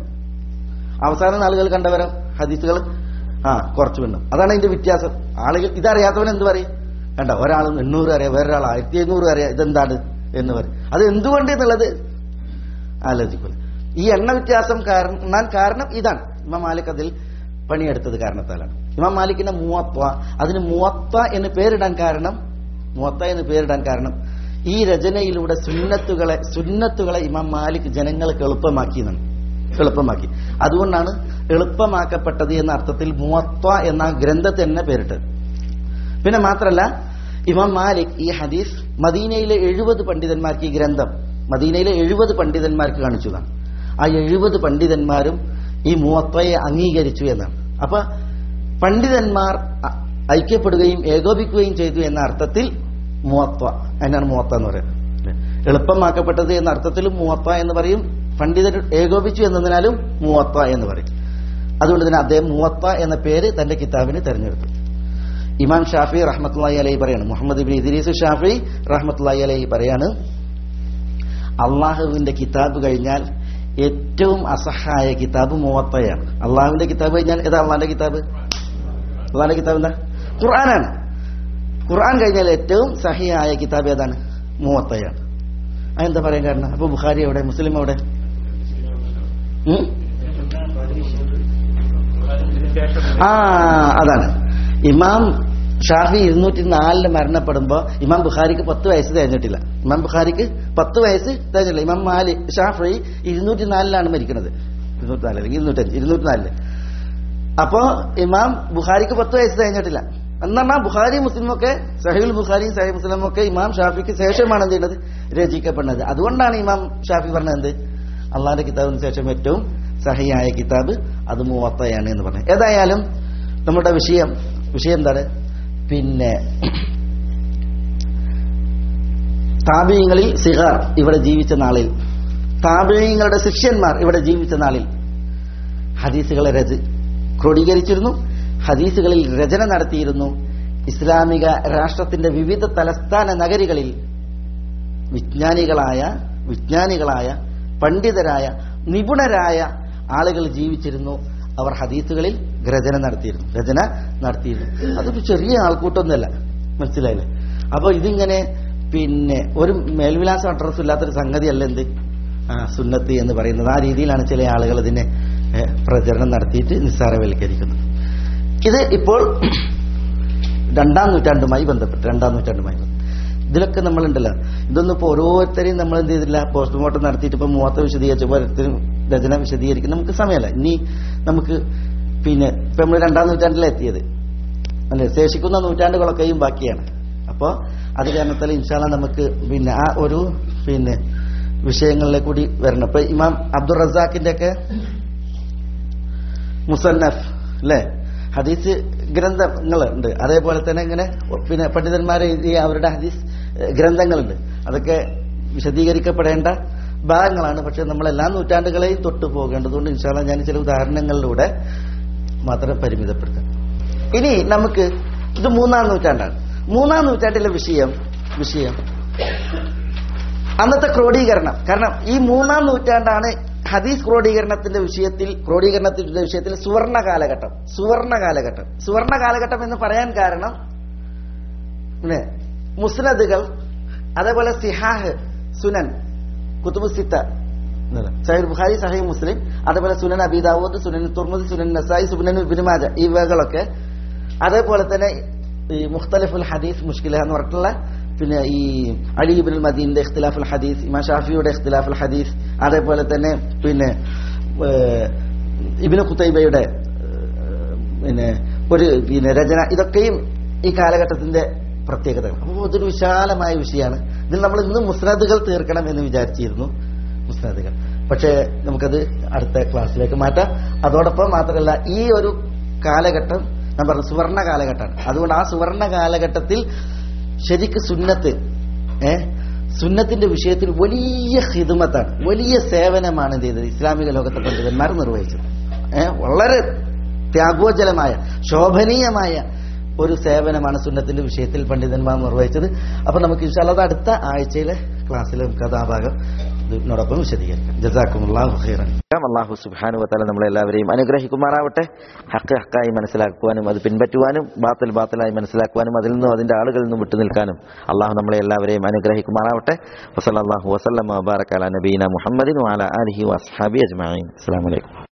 അവസാന നാളുകൾ കണ്ടവരോ ഹദീസുകൾ ആ കുറച്ച് എണ്ണും അതാണ് അതിന്റെ വ്യത്യാസം ആളുകൾ ഇതറിയാത്തവൻ എന്ത് പറയും കണ്ട ഒരാൾ എണ്ണൂറ് അറിയാം വേറൊരാൾ ആയിരത്തി എണ്ണൂറ് അറിയാം ഇതെന്താണ് എന്ന് പറയും അത് എന്തുകൊണ്ട് എന്നുള്ളത് ആലോചിക്കുക ഈ എണ്ണ വ്യത്യാസം കാരണം കാരണം ഇതാണ് ഇമാം മാലിക് അതിൽ പണിയെടുത്തത് കാരണത്താലാണ് ഇമാം മാലിക്കിന്റെ മൂവത്വ അതിന് മൂവത്ത എന്ന് പേരിടാൻ കാരണം മൂവത്ത എന്ന് പേരിടാൻ കാരണം ഈ രചനയിലൂടെ സുന്നത്തുകളെ സുന്നത്തുകളെ ഇമാം മാലിക് ജനങ്ങൾക്ക് എളുപ്പമാക്കി എന്നാണ് എളുപ്പമാക്കി അതുകൊണ്ടാണ് എളുപ്പമാക്കപ്പെട്ടത് എന്ന അർത്ഥത്തിൽ മൂവത്വ എന്ന ഗ്രന്ഥത്തെ തന്നെ പേരിട്ടത് പിന്നെ മാത്രല്ല ഇമാം മാലിക് ഈ ഹദീസ് മദീനയിലെ എഴുപത് പണ്ഡിതന്മാർക്ക് ഈ ഗ്രന്ഥം മദീനയിലെ എഴുപത് പണ്ഡിതന്മാർക്ക് കാണിച്ചതാണ് ആ എഴുപത് പണ്ഡിതന്മാരും ഈ മൂവത്വയെ അംഗീകരിച്ചു എന്നാണ് അപ്പൊ പണ്ഡിതന്മാർ അ- ഐക്യപ്പെടുകയും ഏകോപിക്കുകയും ചെയ്തു എന്ന അർത്ഥത്തിൽ മൂവത്വ അതിനാണ് മൂവത്ത എന്ന് പറയുന്നത് അല്ലേ? എളുപ്പമാക്കപ്പെട്ടത് എന്ന അർത്ഥത്തിലും മൂവത്വ എന്ന് പറയും പണ്ഡിതർ ഏകോപിച്ചു എന്നതിനാലും മൂവത്വ എന്ന് പറയും അതുകൊണ്ട് തന്നെ അദ്ദേഹം മൂവത്ത എന്ന പേര് തന്റെ കിതാബിന് തെരഞ്ഞെടുത്തു ഇമാം ഷാഫി റഹ്മത്തുള്ളാഹി അലൈഹി പറയാണ് മുഹമ്മദ് ഇബിൻ ഇദ്രീസ് ഷാഫി റഹ്മത്തുള്ളാഹി അലൈഹി പറയാണ് അള്ളാഹുവിന്റെ കിതാബ് കഴിഞ്ഞാൽ ഏറ്റവും അസഹായ കിതാബ് മൂവത്തയാണ് അള്ളാഹുവിന്റെ കിതാബ് കഴിഞ്ഞാൽ ഏതാ അള്ളാഹിന്റെ കിതാബ് അള്ളാഹിന്റെ കിതാബ് എന്താ ഖുർആനാണ് ഖുർആൻ കഴിഞ്ഞാൽ ഏറ്റവും സഹിയായ കിതാബ് ഏതാണ് മൂവത്തയാണ് അതെന്താ പറയാൻ കാരണം അപ്പൊ ബുഖാരി എവിടെ മുസ്ലിം എവിടെ ഉം? ആ അതാണ് ഇമാം ഷാഫി ഇരുന്നൂറ്റി നാലില് മരണപ്പെടുമ്പോൾ ഇമാം ബുഖാരിക്ക് പത്ത് വയസ്സ് തികഞ്ഞിട്ടില്ല ഇമാം ബുഖാരിക്ക് പത്ത് വയസ്സ് തികഞ്ഞില്ല ഇമാം മാലി ഷാഫി ഇരുന്നൂറ്റി നാലിലാണ് മരിക്കുന്നത് ഇരുന്നൂറ്റി നാല് അല്ലെങ്കിൽ ഇരുന്നൂറ്റഞ്ച് ഇരുന്നൂറ്റി നാലില് അപ്പോ ഇമാം ബുഖാരിക്ക് പത്ത് വയസ്സ് തികഞ്ഞിട്ടില്ല എന്നാ ബുഖാരി മുസ്ലിമൊക്കെ സഹീൽ ബുഖാരിയും സഹീൽ മുസ്ലിമും ഒക്കെ ഇമാം ഷാഫിക്ക് ശേഷമാണ് എന്ത് ചെയ്യുന്നത് രചിക്കപ്പെടുന്നത് അതുകൊണ്ടാണ് ഇമാം ഷാഫി പറഞ്ഞത് എന്ത് അള്ളാഹിന്റെ കിതാബിന് ശേഷം ഏറ്റവും സഹിയായ കിതാബ് അത് മൂവത്തയാണ് എന്ന് പറഞ്ഞു ഏതായാലും നമ്മുടെ വിഷയം വിഷയം എന്താണ് പിന്നെ താപീയങ്ങളിൽ സിഹാർ ഇവിടെ ജീവിച്ച നാളിൽ താപീയങ്ങളുടെ ശിഷ്യന്മാർ ഇവിടെ ജീവിച്ച നാളിൽ ഹദീസുകളെ രച ക്രോഡീകരിച്ചിരുന്നു ഹദീസുകളിൽ രചന നടത്തിയിരുന്നു ഇസ്ലാമിക രാഷ്ട്രത്തിന്റെ വിവിധ തലസ്ഥാന നഗരികളിൽ വിജ്ഞാനികളായ വിജ്ഞാനികളായ പണ്ഡിതരായ നിപുണരായ ആളുകൾ ജീവിച്ചിരുന്നു അവർ ഹദീസുകളിൽ രചന നടത്തിയിരുന്നു രചന നടത്തിയിരുന്നു അതൊരു ചെറിയ ആൾക്കൂട്ടമൊന്നുമല്ല മനസ്സിലായില്ലേ അപ്പൊ ഇതിങ്ങനെ പിന്നെ ഒരു മേൽവിലാസം അഡ്രസ്സും ഇല്ലാത്തൊരു സംഗതിയല്ല എന്ത് ആ സുന്നത്ത് എന്ന് പറയുന്നത് ആ രീതിയിലാണ് ചില ആളുകൾ ഇതിനെ ഏ, പ്രചരണം നടത്തിയിട്ട് നിസ്സാരവൽക്കരിക്കുന്നത് ഇത് ഇപ്പോൾ രണ്ടാം നൂറ്റാണ്ടുമായി ബന്ധപ്പെട്ട് രണ്ടാം നൂറ്റാണ്ടുമായി ബന്ധപ്പെട്ട് ഇതിലൊക്കെ നമ്മളുണ്ടല്ലോ ഇതൊന്നും ഇപ്പോൾ ഓരോരുത്തരെയും നമ്മൾ എന്ത് ചെയ്തില്ല പോസ്റ്റ്മോർട്ടം നടത്തിയിട്ട് ഇപ്പൊ മൂവത്തെ വിശദീകരിച്ച ഓരോരുത്തരും രചന വിശദീകരിക്കാൻ നമുക്ക് സമയമല്ല ഇനി നമുക്ക് പിന്നെ ഇപ്പൊ നമ്മൾ രണ്ടാം നൂറ്റാണ്ടിലാണ് എത്തിയത് അല്ലെ ശേഷിക്കുന്ന നൂറ്റാണ്ടുകളൊക്കെയും ബാക്കിയാണ് അപ്പോൾ അത് കാരണത്താൽ ഇൻഷാല്ല നമുക്ക് പിന്നെ ആ ഒരു പിന്നെ വിഷയങ്ങളിലെ കൂടി വരണം ഇപ്പൊ ഇമാം അബ്ദുൾ റസാഖിന്റെ ഒക്കെ മുസന്നഫ് അല്ലേ ഹദീസ് ഗ്രന്ഥങ്ങൾ ഉണ്ട് അതേപോലെ തന്നെ ഇങ്ങനെ പിന്നെ പണ്ഡിതന്മാരെ എഴുതിയ അവരുടെ ഹദീസ് ഏഹ്, ഗ്രന്ഥങ്ങളുണ്ട് അതൊക്കെ വിശദീകരിക്കപ്പെടേണ്ട ഭാഗങ്ങളാണ് പക്ഷെ നമ്മൾ എല്ലാ നൂറ്റാണ്ടുകളെയും തൊട്ടു പോകേണ്ടതുകൊണ്ട് ഇൻഷാല്ല ഞാൻ ചില ഉദാഹരണങ്ങളിലൂടെ മാത്രം പരിമിതപ്പെടുത്താം ഇനി നമുക്ക് ഇത് മൂന്നാം നൂറ്റാണ്ടാണ് മൂന്നാം നൂറ്റാണ്ടിലെ വിഷയം വിഷയം അന്നത്തെ ക്രോഡീകരണം കാരണം ഈ മൂന്നാം നൂറ്റാണ്ടാണ് ഹദീസ് ക്രോഡീകരണത്തിന്റെ വിഷയത്തിൽ ക്രോഡീകരണത്തിന്റെ വിഷയത്തിൽ സുവർണ കാലഘട്ടം സുവർണ കാലഘട്ടം സുവർണ കാലഘട്ടം എന്ന് പറയാൻ കാരണം പിന്നെ മുസ്നദുകൾ അതേപോലെ സിഹാഹ് സുനൻ കുത്തുബ് സിത്ത എന്നല്ല. സഹീഹ് ബുഖാരി സഹീഹ് മുസ്ലിം അതേപോലെ സുനൻ അബിദാവൂദ് സുനൻ തുർമുദ് സുനൻ നസായി സുനൻ ബിനുമാജ ഈ വകകളൊക്കെ അതേപോലെ തന്നെ ഈ മുഖ്തലിഫുൽ ഹദീസ് മുഷ്കില എന്ന് പറഞ്ഞിട്ടുള്ള പിന്നെ ഈ അലിബിൻ മദീന്റെ ഇഖ്തിലാഫുൽ ഹദീസ് ഇമാം ഷാഫിയുടെ ഇഖ്തിലാഫുൽ ഹദീസ് അതേപോലെ തന്നെ പിന്നെ ഏഹ്, ഇബ്നു ഖുതൈബയുടെ ഏഹ്, പിന്നെ ഒരു പിന്നെ രചന ഇതൊക്കെയും ഈ കാലഘട്ടത്തിന്റെ പ്രത്യേകതകൾ അപ്പോൾ ഇതൊരു വിശാലമായ വിഷയമാണ് ഇതിൽ നമ്മൾ ഇന്ന് മുസ്നദുകൾ തീർക്കണം എന്ന് വിചാരിച്ചിരുന്നു മുസ്നദുകൾ പക്ഷേ നമുക്കത് അടുത്ത ക്ലാസ്സിലേക്ക് മാറ്റാം അതോടൊപ്പം മാത്രമല്ല ഈ ഒരു കാലഘട്ടം ഞാൻ പറഞ്ഞു സുവർണ കാലഘട്ടമാണ് അതുകൊണ്ട് ആ സുവർണ കാലഘട്ടത്തിൽ ശരിക്ക് സുന്നത്ത് ഏ സുന്നത്തിന്റെ വിഷയത്തിൽ വലിയ ഹിദമത്താണ് വലിയ സേവനമാണ് എന്ത് ചെയ്തത് ഇസ്ലാമിക ലോകത്തെ പണ്ഡിതന്മാർ നിർവഹിച്ചത് ഏ വളരെ ത്യാഗോജലമായ ശോഭനീയമായ ഒരു സേവനമാണ് സുന്നത്തിന്റെ വിഷയത്തിൽ പണ്ഡിതന്മാർ നിർവഹിച്ചത് അപ്പൊ നമുക്ക് ഇൻഷാല്ലത് അടുത്ത ആഴ്ചയിലെ ക്ലാസ്സിൽ നമുക്ക് അത് ആ ഭാഗം ഇതിനോടൊപ്പം വിശദീകരിക്കാം ജസാക്കുമുല്ലാഹു ഖൈറൻ അള്ളാഹു സുബാനു വത്താല നമ്മളെല്ലാവരെയും അനുഗ്രഹിക്കുമാറാവട്ടെ ഹക്ക് ഹക്കായി മനസ്സിലാക്കുവാനും അത് പിൻപറ്റുവാനും ബാത്തിൽ ബാത്തിലായി മനസ്സിലാക്കുവാനും അതിൽ നിന്നും അതിന്റെ ആളുകളിൽ നിന്നും വിട്ടു നിൽക്കാനും അള്ളാഹു നമ്മളെ എല്ലാവരെയും അനുഗ്രഹിക്കുമാറാവട്ടെ വസല്ലാഹു വസ്ലം വബാറക്കാല നബീന മുഹമ്മദിൻ വാല അലഹി വസ്ഹാബി അജ്മാൻ അസ്സാം വലൈക്കും